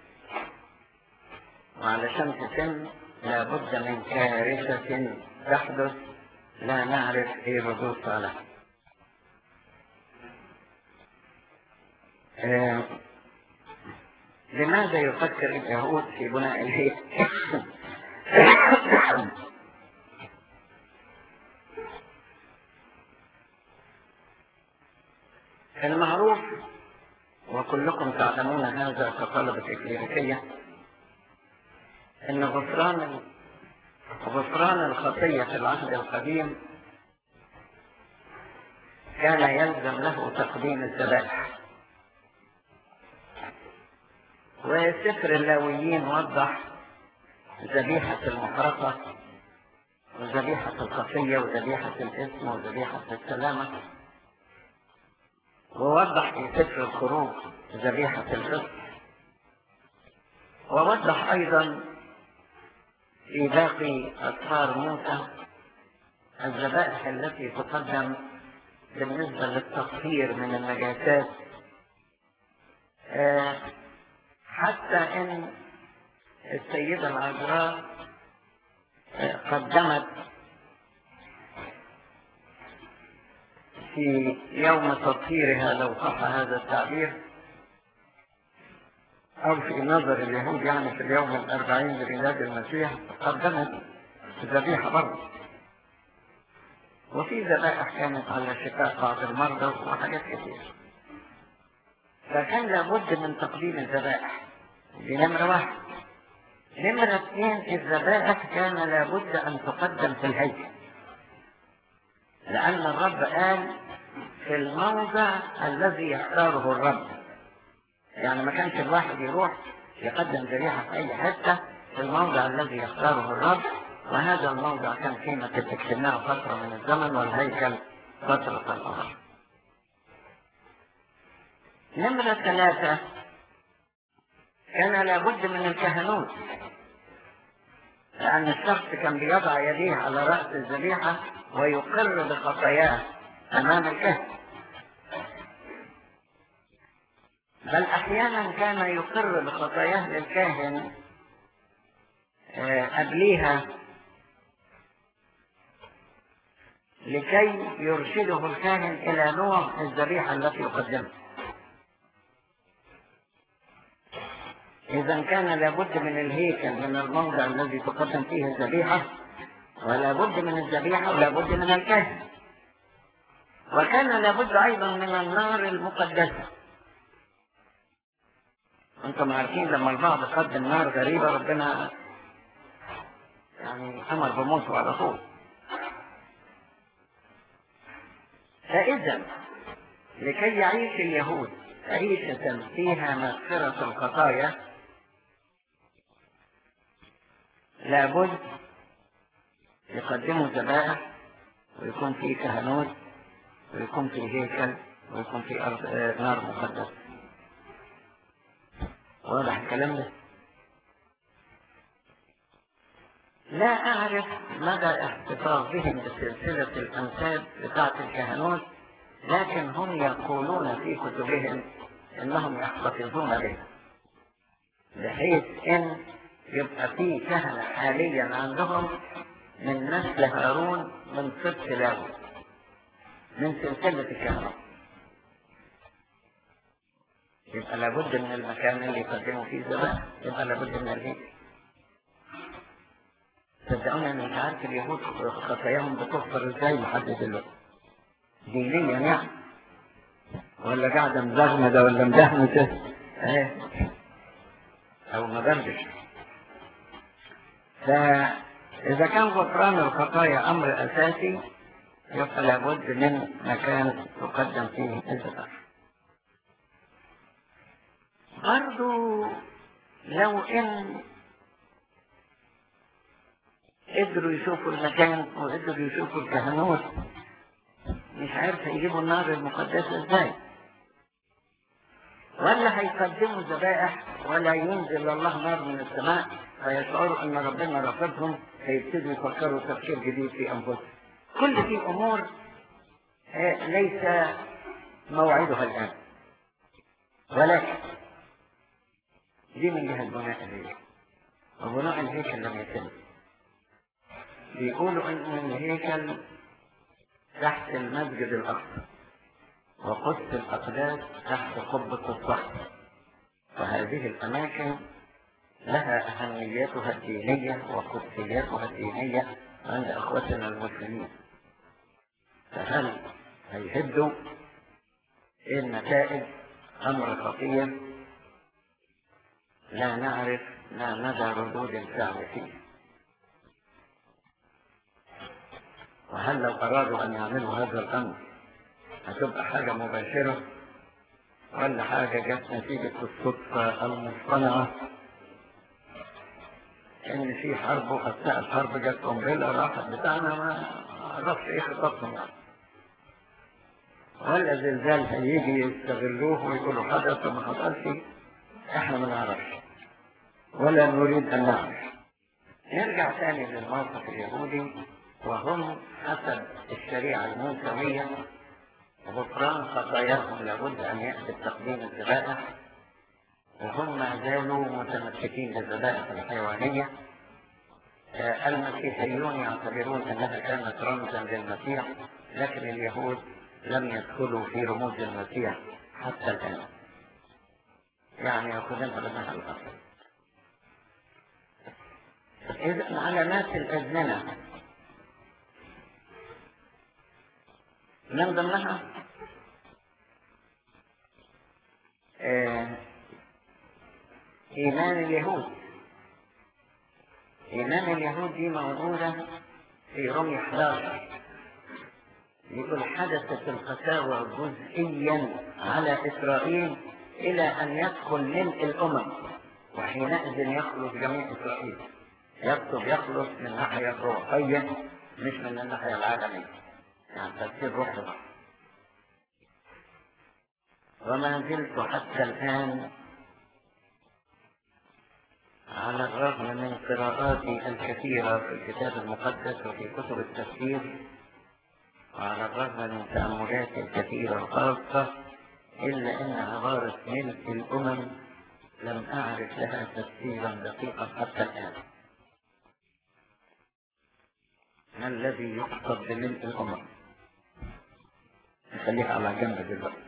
وعلشان تتم لابد من كارثة تحدث لا نعرف ايه ردودها لها آه، لماذا يفكر اليهود في بناء الهيكل المعروف وكلكم تعلمون هذا كطلبة إكليريكية أن غفران غفران الخطية في العهد القديم كان يلزم له تقديم الذبائح وسفر اللاويين وضح ذبيحة المحرقة وذبيحة الخطية وذبيحة الاسم وذبيحة السلامة ووضح في سفر الخروج ذبيحة الفصل ووضح أيضا في باقي أسفار موسى الذبائح التي تقدم بالنسبة للتطهير من النجاسات آه، حتى ان السيدة العذراء قدمت في يوم تطهيرها لو صح هذا التعبير أو في نظر اليهود يعني في اليوم الأربعين لميلاد المسيح قدمت ذبيحة برضه وفي ذبائح كانت على شفاء بعض المرضى وحاجات كثير فكان لابد من تقديم الذبائح دي نمرة واحد نمرة اثنين الذبائح كان لابد أن تقدم في الهيكل لأن الرب قال في الموضع الذي يختاره الرب يعني ما كانش الواحد يروح يقدم ذبيحة في أي حتة في الموضع الذي يختاره الرب وهذا الموضع كان فيما تتكلمناه فترة من الزمن والهيكل فترة أخرى نمرة ثلاثة كان لابد من الكهنوت لأن الشخص كان بيضع يديه على رأس الذبيحة ويقر بخطاياه أمام الكهن بل أحيانا كان يقر بخطاياه للكاهن قبليها لكي يرشده الكاهن إلى نوع الذبيحة التي يقدمها إذا كان لابد من الهيكل من الموضع الذي تقدم فيه الذبيحة ولا بد من الذبيحة ولا بد من الكاهن وكان لابد أيضا من النار المقدسة أنتم عارفين لما البعض قدم نار غريبة ربنا يعني أمر بموته على طول فإذا لكي يعيش اليهود عيشة فيها مغفرة الخطايا لابد يقدموا ذبائح ويكون في كهنوت ويكون في هيكل ويكون في أرض نار مقدسة واضح الكلام ده لا أعرف مدى احتفاظهم بسلسلة الأنساب بتاعة الكهنوت لكن هم يقولون في كتبهم إنهم يحتفظون بها بحيث إن يبقى في كهنة حاليا عندهم من نسل هارون من سبط لاوي من سلسلة الكهنة يبقى لابد من المكان اللي يقدموا فيه الذبائح يبقى لابد من الهيكل صدقوني انا مش عارف اليهود خطاياهم بتغفر ازاي لحد دلوقتي دينيا يعني ولا قاعدة مزغمدة ولا مدهمسة ايه او مدردش فإذا كان غفران الخطايا أمر أساسي يبقى لابد من مكان تقدم فيه الذبائح برضو لو إن قدروا يشوفوا المكان وقدروا يشوفوا الكهنوت مش عارف يجيبوا النار المقدسة ازاي ولا هيقدموا ذبائح ولا ينزل الله نار من السماء فيشعروا ان ربنا رفضهم فيبتدوا يفكروا تفكير جديد في انفسهم كل دي امور ليس موعدها الان ولكن دي من جهه بناء الهيكل وبناء الهيكل لم يتم بيقولوا ان الهيكل تحت المسجد الاقصى وقدس الاقداس تحت قبه الصخر وهذه الاماكن لها أهميتها الدينية وقدسياتها الدينية عند أخوتنا المسلمين فهل هيهدوا إيه النتائج أمر خطير لا نعرف ما مدى ردود الفعل فيه وهل لو أرادوا أن يعملوا هذا الأمر هتبقى حاجة مباشرة ولا حاجة جت نتيجة الصدفة المصطنعة ان في حرب واثناء الحرب جت قنبله راحت بتاعنا ما اعرفش ايه خططهم يعني ولا زلزال هيجي يستغلوه ويقولوا حدث وما حصلش احنا ما نعرفش ولا نريد ان نعرف نرجع ثاني للموقف اليهودي وهم حسب الشريعة الموسوية غفران خطاياهم لابد أن يأتي بتقديم الذبائح وهم ما زالوا متمسكين بالذبائح الحيوانية آه، المسيحيون يعتبرون أنها كانت رمزا للمسيح لكن اليهود لم يدخلوا في رموز المسيح حتى الآن يعني يأخذونها بمعنى الأصل إذا علامات الأزمنة من ضمنها آه، إيمان اليهود إيمان اليهود دي موجودة في رمي 11 يقول حدثت القساوة جزئيا على إسرائيل إلى أن يدخل ملء الأمم وحينئذ يخلص جميع إسرائيل يكتب يخلص من الناحية الروحية مش من الناحية العالمية يعني تفسير روحي وما زلت حتى الآن على الرغم من قراءاتي الكثيرة في الكتاب المقدس وفي كتب التفسير وعلى الرغم من تأملاتي الكثيرة الخاصة إلا أن عبارة ملء الأمم لم أعرف لها تفسيرا دقيقا حتى الآن ما الذي يقصد بملء الأمم نخليها على جنب دلوقتي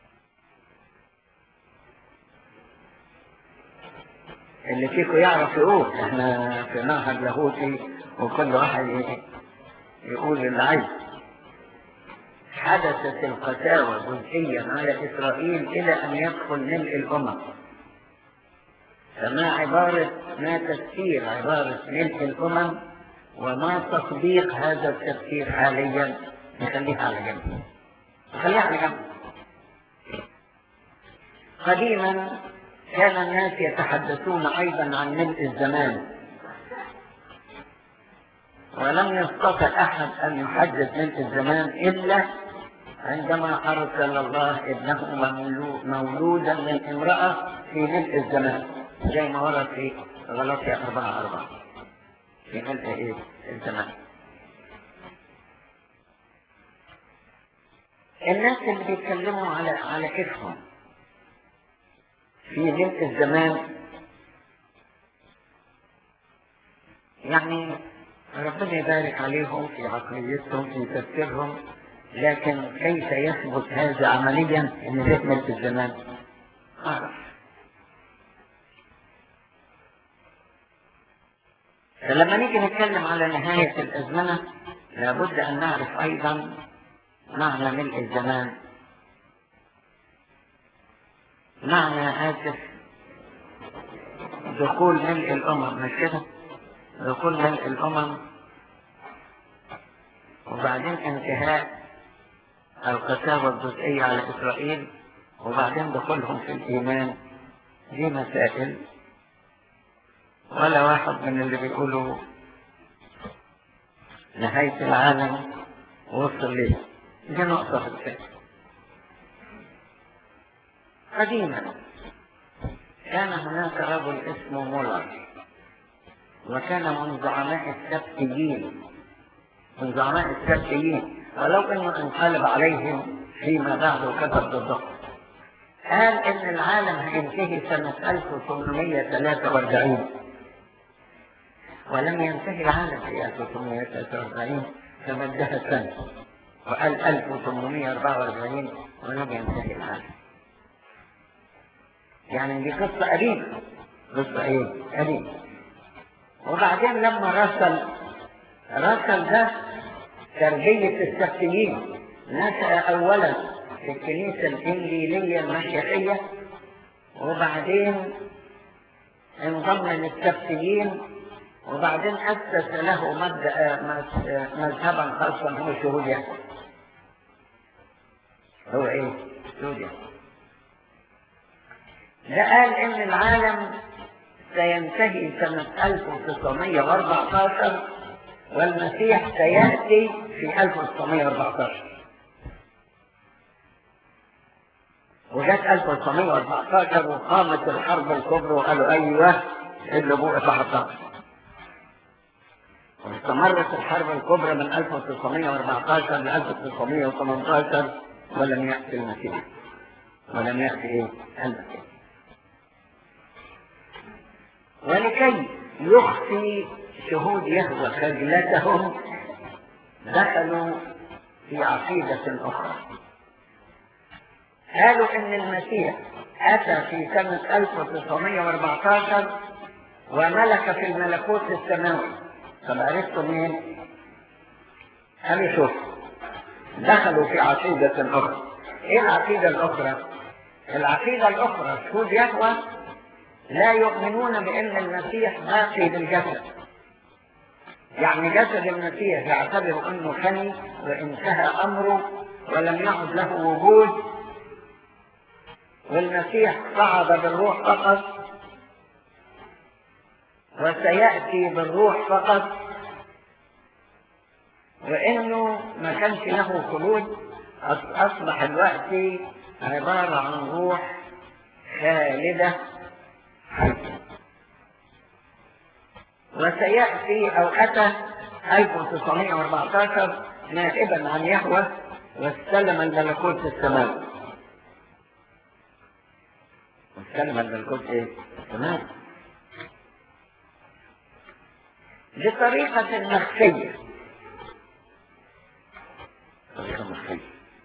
اللي فيكم يعرف يقول احنا في معهد لاهوتي وكل واحد يقول اللي عايز حدثت القساوة جزئيا على إسرائيل إلى أن يدخل ملء الأمم فما عبارة ما تفسير عبارة ملء الأمم وما تطبيق هذا التفسير حاليا نخليها على جنب نخليها على جنب قديما كان الناس يتحدثون أيضا عن ملء الزمان ولم يستطع أحد أن يحدد ملء الزمان إلا عندما أرسل الله ابنه مولودا من امرأة في ملء الزمان زي ما ورد في غلطية أربعة أربعة في ملء إيه الزمان الناس اللي بيتكلموا على على كيفهم في ملء الزمان يعني ربنا يبارك عليهم في عقليتهم في تفكيرهم لكن كيف يثبت هذا عمليا ان ده ملء الزمان اعرف فلما نيجي نتكلم على نهاية الأزمنة لابد أن نعرف أيضا معنى ملء الزمان معنى آسف دخول ملء الأمم مش كده دخول ملء الأمم وبعدين انتهاء القساوة الجزئية على إسرائيل وبعدين دخولهم في الإيمان دي مسائل ولا واحد من اللي بيقولوا نهاية العالم وصل ليه دي نقطة في الفكر قديما كان هناك رجل اسمه مولر وكان من زعماء السبتيين من زعماء السبتيين ولو انه انقلب عليهم فيما بعد وكتب ضدهم قال ان العالم هينتهي سنة 1843 ولم ينتهي العالم في 1843 فمدها سنة وقال 1844 ولم ينتهي العالم يعني دي قصة قديمة قصة ايه؟ قديمة وبعدين لما رسل رسل ده تربية السبتيين نشأ أولا في الكنيسة الإنجيلية المسيحية وبعدين انضم للسبتيين وبعدين أسس له مذهبا خاصا هو شهود يهوه هو ايه؟ شهود يهوه ده قال ان العالم سينتهي سنة 1914 والمسيح سيأتي في 1914 وجت 1914 وقامت الحرب الكبرى وقالوا ايوه اللي بوقف حطها واستمرت الحرب الكبرى من 1914 ل 1918 ولم يأتي المسيح ولم يأتي ايه؟ المسيح ولكي يخفي شهود يهوى خجلتهم دخلوا في عقيدة أخرى قالوا إن المسيح أتى في سنة 1914 وملك في الملكوت السماوي طب عرفتوا مين؟ قالوا شوف دخلوا في عقيدة أخرى إيه العقيدة الأخرى؟ العقيدة الأخرى شهود يهوى لا يؤمنون بأن المسيح باقي بالجسد يعني جسد المسيح يعتبر أنه فني وانتهى أمره ولم يعد له وجود والمسيح صعد بالروح فقط وسيأتي بالروح فقط وإنه ما كانش له خلود أصبح الوقت عبارة عن روح خالدة حية وسيأتي أو أتى 1914 نائبا عن يهوه واستلم الملكوت السماوي واستلم الملكوت ايه؟ السماوي بطريقة مخفية طريقة مخفية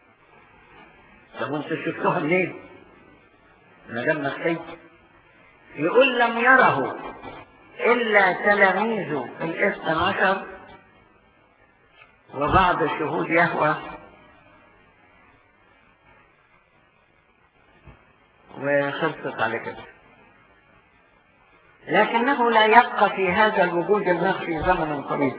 طب وانتوا شفتوها منين؟ ما دام مخفية يقول لم يره إلا تلاميذه الاثنى عشر وبعض شهود يهوى وخلصت على كده لكنه لا يبقى في هذا الوجود المخفي زمنا طويل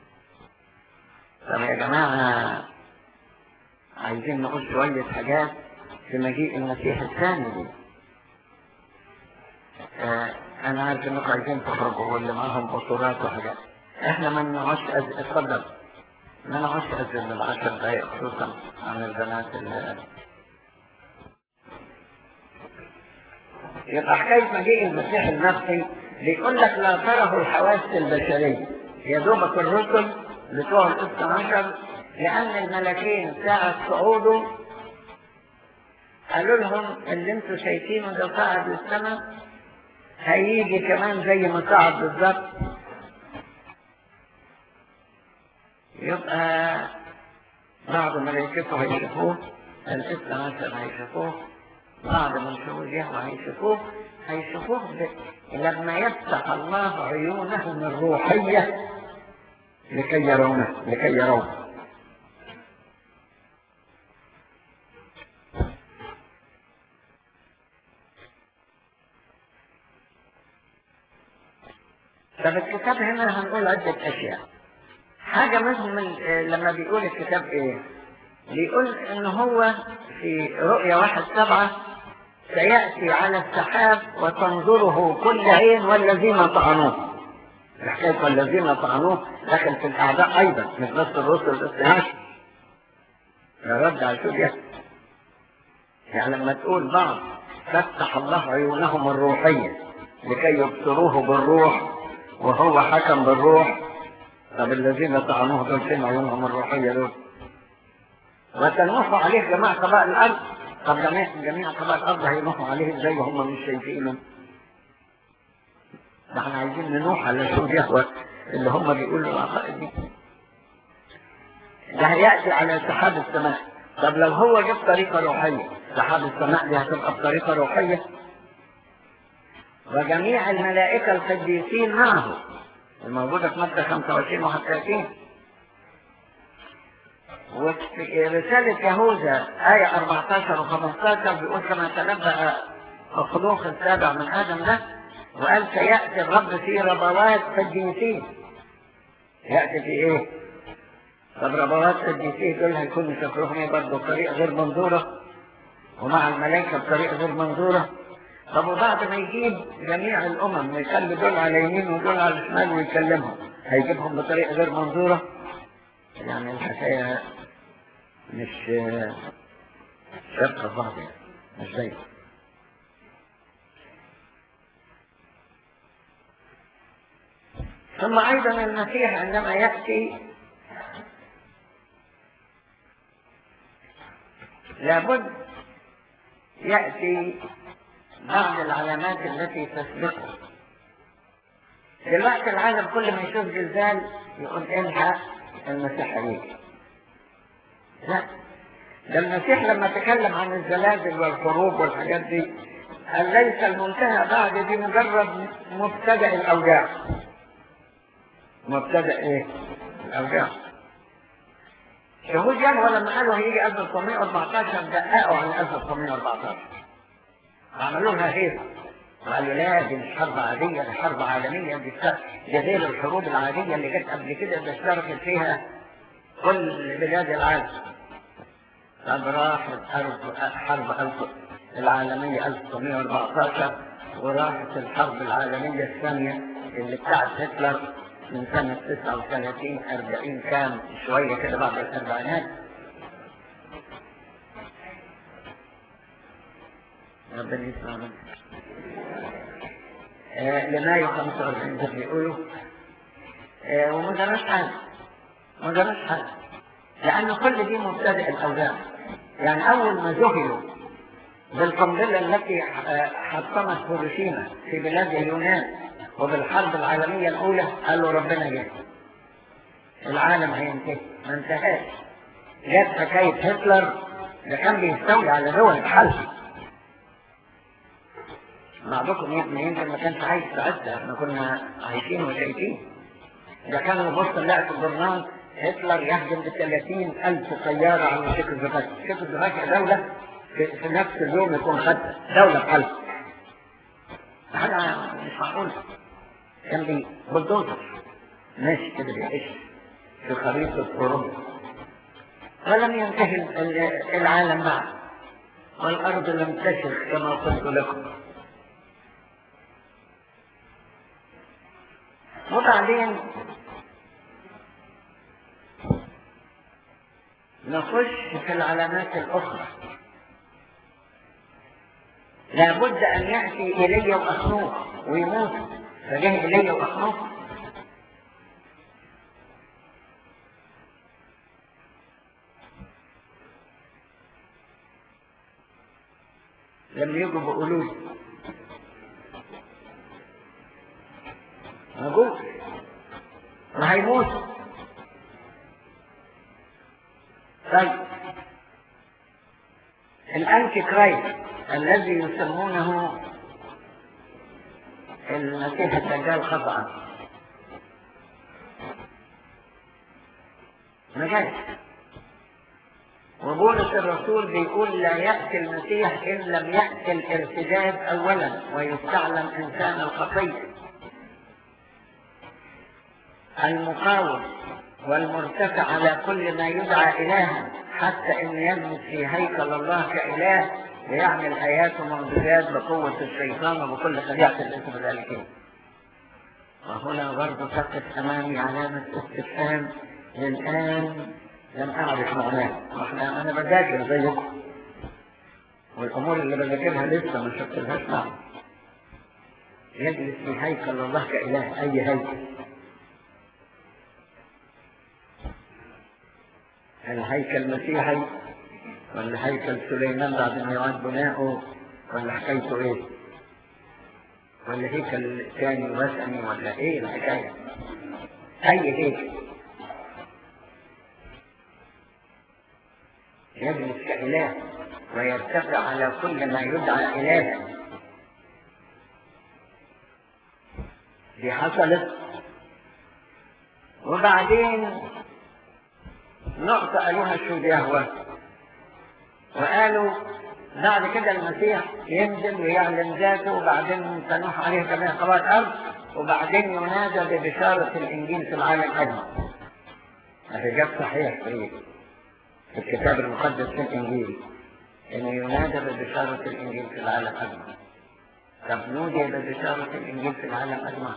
طب يا جماعة عايزين نقول شوية حاجات في مجيء المسيح الثاني دي آه انا عارف انكم عايزين تخرجوا واللي معاهم بطولات وحاجات احنا ما نقعدش أز... اتفضل ما نقعدش ازيد من عشر دقايق خصوصا عن البنات اللي يبقى حكاية مجيء المسيح النفسي بيقول لك لا تره الحواس البشرية يا دوبك الرسل بتوع الاثنى عشر لأن الملكين ساعة صعوده قالوا لهم اللي انتوا شايفينه ده صعد للسماء هيجي كمان زي ما صعد بالظبط يبقى بعض ملائكته هيشوفوه الاثنى عشر هيشوفوه بعض من شهود يهوى هيشوفوه هيشوفوه ب... لما يفتح الله عيونهم الروحية لكي يرونه لكي يرونه طب الكتاب هنا هنقول عدة أشياء حاجة منهم ال- لما بيقول الكتاب إيه بيقول إن هو في رؤية واحد سبعة سيأتي على السحاب وتنظره كل عين والذين طعنوه الحكاية والذين طعنوه دخل في الأعداء أيضا مش بس الرسل الاستهاش رد على سوريا يعني لما تقول بعض فتح الله عيونهم الروحية لكي يبصروه بالروح وهو حكم بالروح طب الذين طعنوه دول فين عيونهم الروحية دول وتنوح عليه جميع قبائل الأرض طب جميع جميع قبائل الأرض هينوحوا عليه ازاي وهم مش شايفينه ده احنا عايزين ننوح على شو يهوى اللي هم بيقولوا العقائد دي ده هيأتي على سحاب السماء طب لو هو جاب طريقة روحية سحاب السماء دي هتبقى بطريقة روحية وجميع الملائكة القديسين معه الموجودة في مادة 25 و 31 وفي رسالة يهوذا آية 14 و 15 بيقول كما تنبأ الخلوق السابع من آدم ده وقال سيأتي الرب في ربوات قديسين يأتي في إيه؟ طب ربوات قديسين دول هيكونوا شكلهم إيه برضه بطريقة غير منظورة ومع الملائكة بطريقة غير منظورة طب وبعد ما يجيب جميع الأمم ويخلي دول على يمين ودول على شمال ويكلمهم هيجيبهم بطريقة غير منظورة يعني الحكاية مش شرق بعض يعني مش زي ثم أيضا المسيح عندما يأتي لابد يأتي بعض العلامات التي تثبته دلوقتي العالم كل ما يشوف زلزال يقول الحق المسيح هيجي لا ده المسيح لما تكلم عن الزلازل والحروب والحاجات دي قال ليس المنتهى بعد دي مجرد مبتدأ الأوجاع مبتدأ ايه؟ الأوجاع شهود يهوى لما قالوا هيجي 1914 دققوا عن 1914 عملوا لها هيبة وقالوا لا دي مش حرب عادية دي حرب عالمية دي دي غير الحروب العادية اللي جت قبل كده اللي اشتركت فيها كل بلاد العالم طب راحت حرب حرب ألف العالمية 1914 وراحت الحرب العالمية الثانية اللي بتاعت هتلر من سنة 39 40 كان شوية كده بعد الأربعينات ربنا يسمع منك آه لمايو 45 ده بيقولوا آه وما جراش حاجة ما جراش حاجة لأن كل دي مبتدئ الأوزان يعني أول ما ذهلوا بالقنبلة التي حطمت هيروشيما في بلاد اليونان وبالحرب العالمية الأولى قالوا ربنا جاي العالم هينتهي ما انتهاش جت حكاية هتلر ده كان بيستولي على دول بحالها بعضكم يمكن ما كانش عايش ساعتها احنا كنا عايشين وشايفين ده كان يبص نلاقي في الجورنال هتلر يهجم ب 30 ألف طيارة على تشيكوسلوفاكيا تشيكوسلوفاكيا دولة في, في نفس اليوم يكون خدها دولة بحالها حاجة مش معقولة كان بي بلدوزر ماشي كده بيعيش في خريطة أوروبا ولم ينتهي العالم بعد والأرض لم تشخ كما قلت لكم وبعدين نخش في العلامات الأخرى لابد أن يأتي إلي وأخنوخ ويموت فجه إلي وأخنوخ لم يجوا بقولوا موجود وهيموت طيب الأنتي كرايست الذي يسمونه المسيح الدجال خطأ ما جاش وبولس الرسول بيقول لا يأتي المسيح إن لم يأتي الارتداد أولا ويستعلم إنسان الخطية المقاوم والمرتفع على كل ما يدعى إلها حتى إن يلمس في هيكل الله كإله ويعمل آيات ومعجزات بقوة الشيطان وبكل خديعة الاسم ذلك وهنا برضه تقف أمامي علامة استفهام للآن لم أعرف معناه واحنا أنا بذاكر زيكم والأمور اللي بذاكرها لسه ما شفتلهاش معنى يجلس في هيكل الله كإله أي هيكل هل هيكل مسيحي ولا هيكل سليمان بعد ما يعاد بناؤه ولا حكايته ايه ولا هيكل ثاني وثني ولا ايه الحكايه اي هيكل يجلس كإله ويرتفع على كل ما يدعى إلها دي حصلت وبعدين نقطة قالوها الشهود يهوى وقالوا بعد كده المسيح ينزل ويعلن ذاته وبعدين تنوح عليه جميع قبائل الأرض وبعدين ينادى ببشارة الإنجيل في العالم أجمع الرجال صحيح في في الكتاب المقدس في الإنجيل إنه ينادى ببشارة الإنجيل في العالم أجمع طب نودي ببشارة الإنجيل في العالم أجمع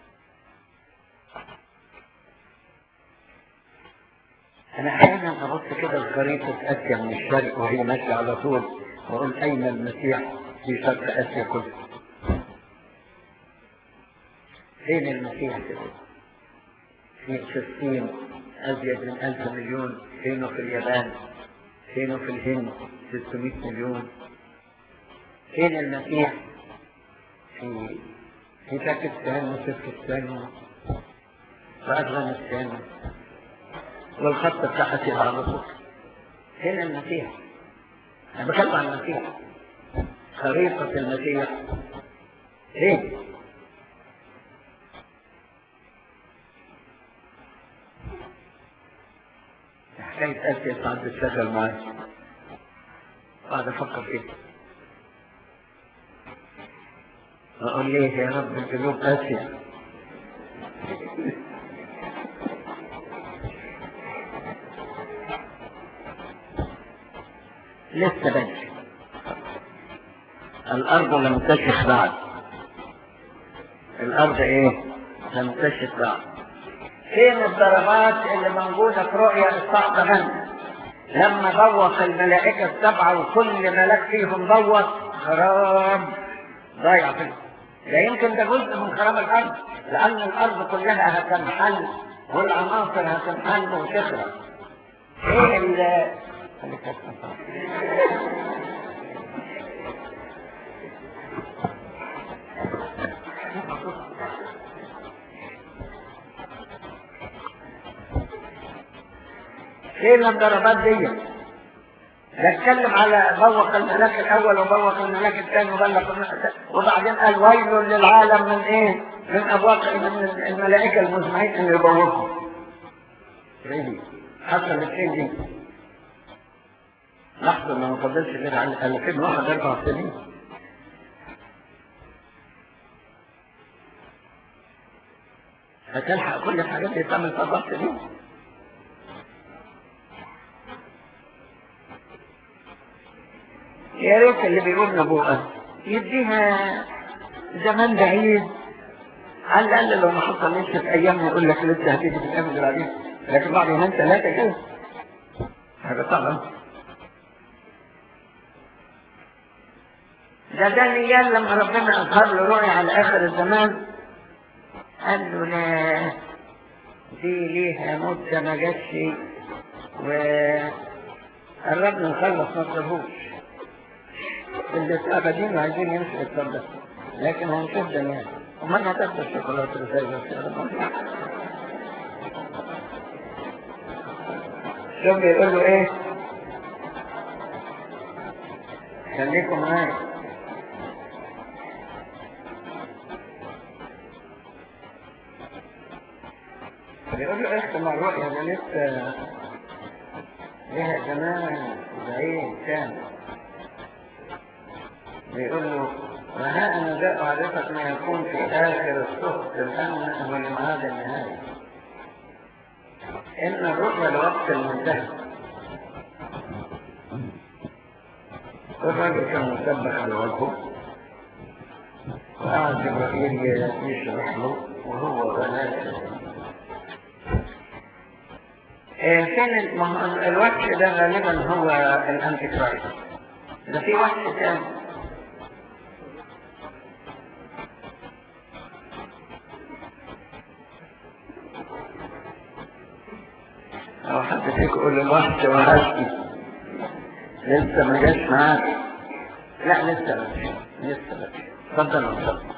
أنا أحيانا أبص كده الخريطة آسيا من الشرق وهي ماشية على طول وأقول أين المسيح في شرق آسيا كله؟ فين المسيح كده؟ في فلسطين أزيد من ألف مليون فينه في اليابان فينه في الهند 600 مليون فين المسيح في في باكستان وتركستان وأفغانستان والخط بتاع أسير على طول هنا المسيح أنا بتكلم عن المسيح خريطة المسيح ليه؟ حكاية آسيا ساعات بتشغل معايا قاعد أفكر فيها أقول ليه يا رب جنوب آسيا لسه بدري الأرض لم تشخ بعد الأرض إيه؟ لم تشخ بعد فين الضربات اللي موجودة في رؤيا إصحاح 8 لما ضوق الملائكة السبعة وكل ملاك فيهم ضوق خراب ضايع فيه ده يمكن ده جزء من خراب الأرض لأن الأرض كلها هتنحل والعناصر هتنحل وتخرب ايه ال فين الضربات دي نتكلم على بوق الملاك الاول وبوق الملاك الثاني وبلغ الملاك الثاني وبعدين قال ويل للعالم من ايه من ابواق من الملائكه المزمعين ان يبوقوا ايه حصلت ايه دي لحظه ما فضلش غير عن 2001 اربع سنين هتلحق كل الحاجات اللي تعمل في اربع سنين يا ريت اللي بيقول نبوءة يديها زمان بعيد على الأقل لو ما حصلش في أيام يقول لك لسه هتيجي في الأيام اللي بعدين لكن بعد يومين ثلاثة كده حاجة صعبة ده دانيال لما ربنا أظهر له رؤيا على آخر الزمان قال له لا دي ليها مدة ما جاتش وقربنا نخلص ما تقولهوش اللي اتقابلين وعايزين يمشوا يتصدق لكن هنشوف دنيا امال هتاخد الشوكولاته ازاي بس يا رب شوف بيقول له ايه خليكم معايا بيقول له اختم الرؤيا ده لسه ليها زمان بعيد كامل بيقول له وها أنا جاء أعرفك ما يكون في آخر الصحف الآن هو لمعاد النهاية إن الرؤيا لوقت المنتهى الراجل كان مسبح على وجهه وقعد جبرائيل يشرح له وهو غلاس فين الوحش ده غالبا هو الانتي كرايست ده في وحش تاني أو حد فيك يقول الوحش وحشني لسه ما جاش معاك لا لسه بس لسه بس اتفضل اتفضل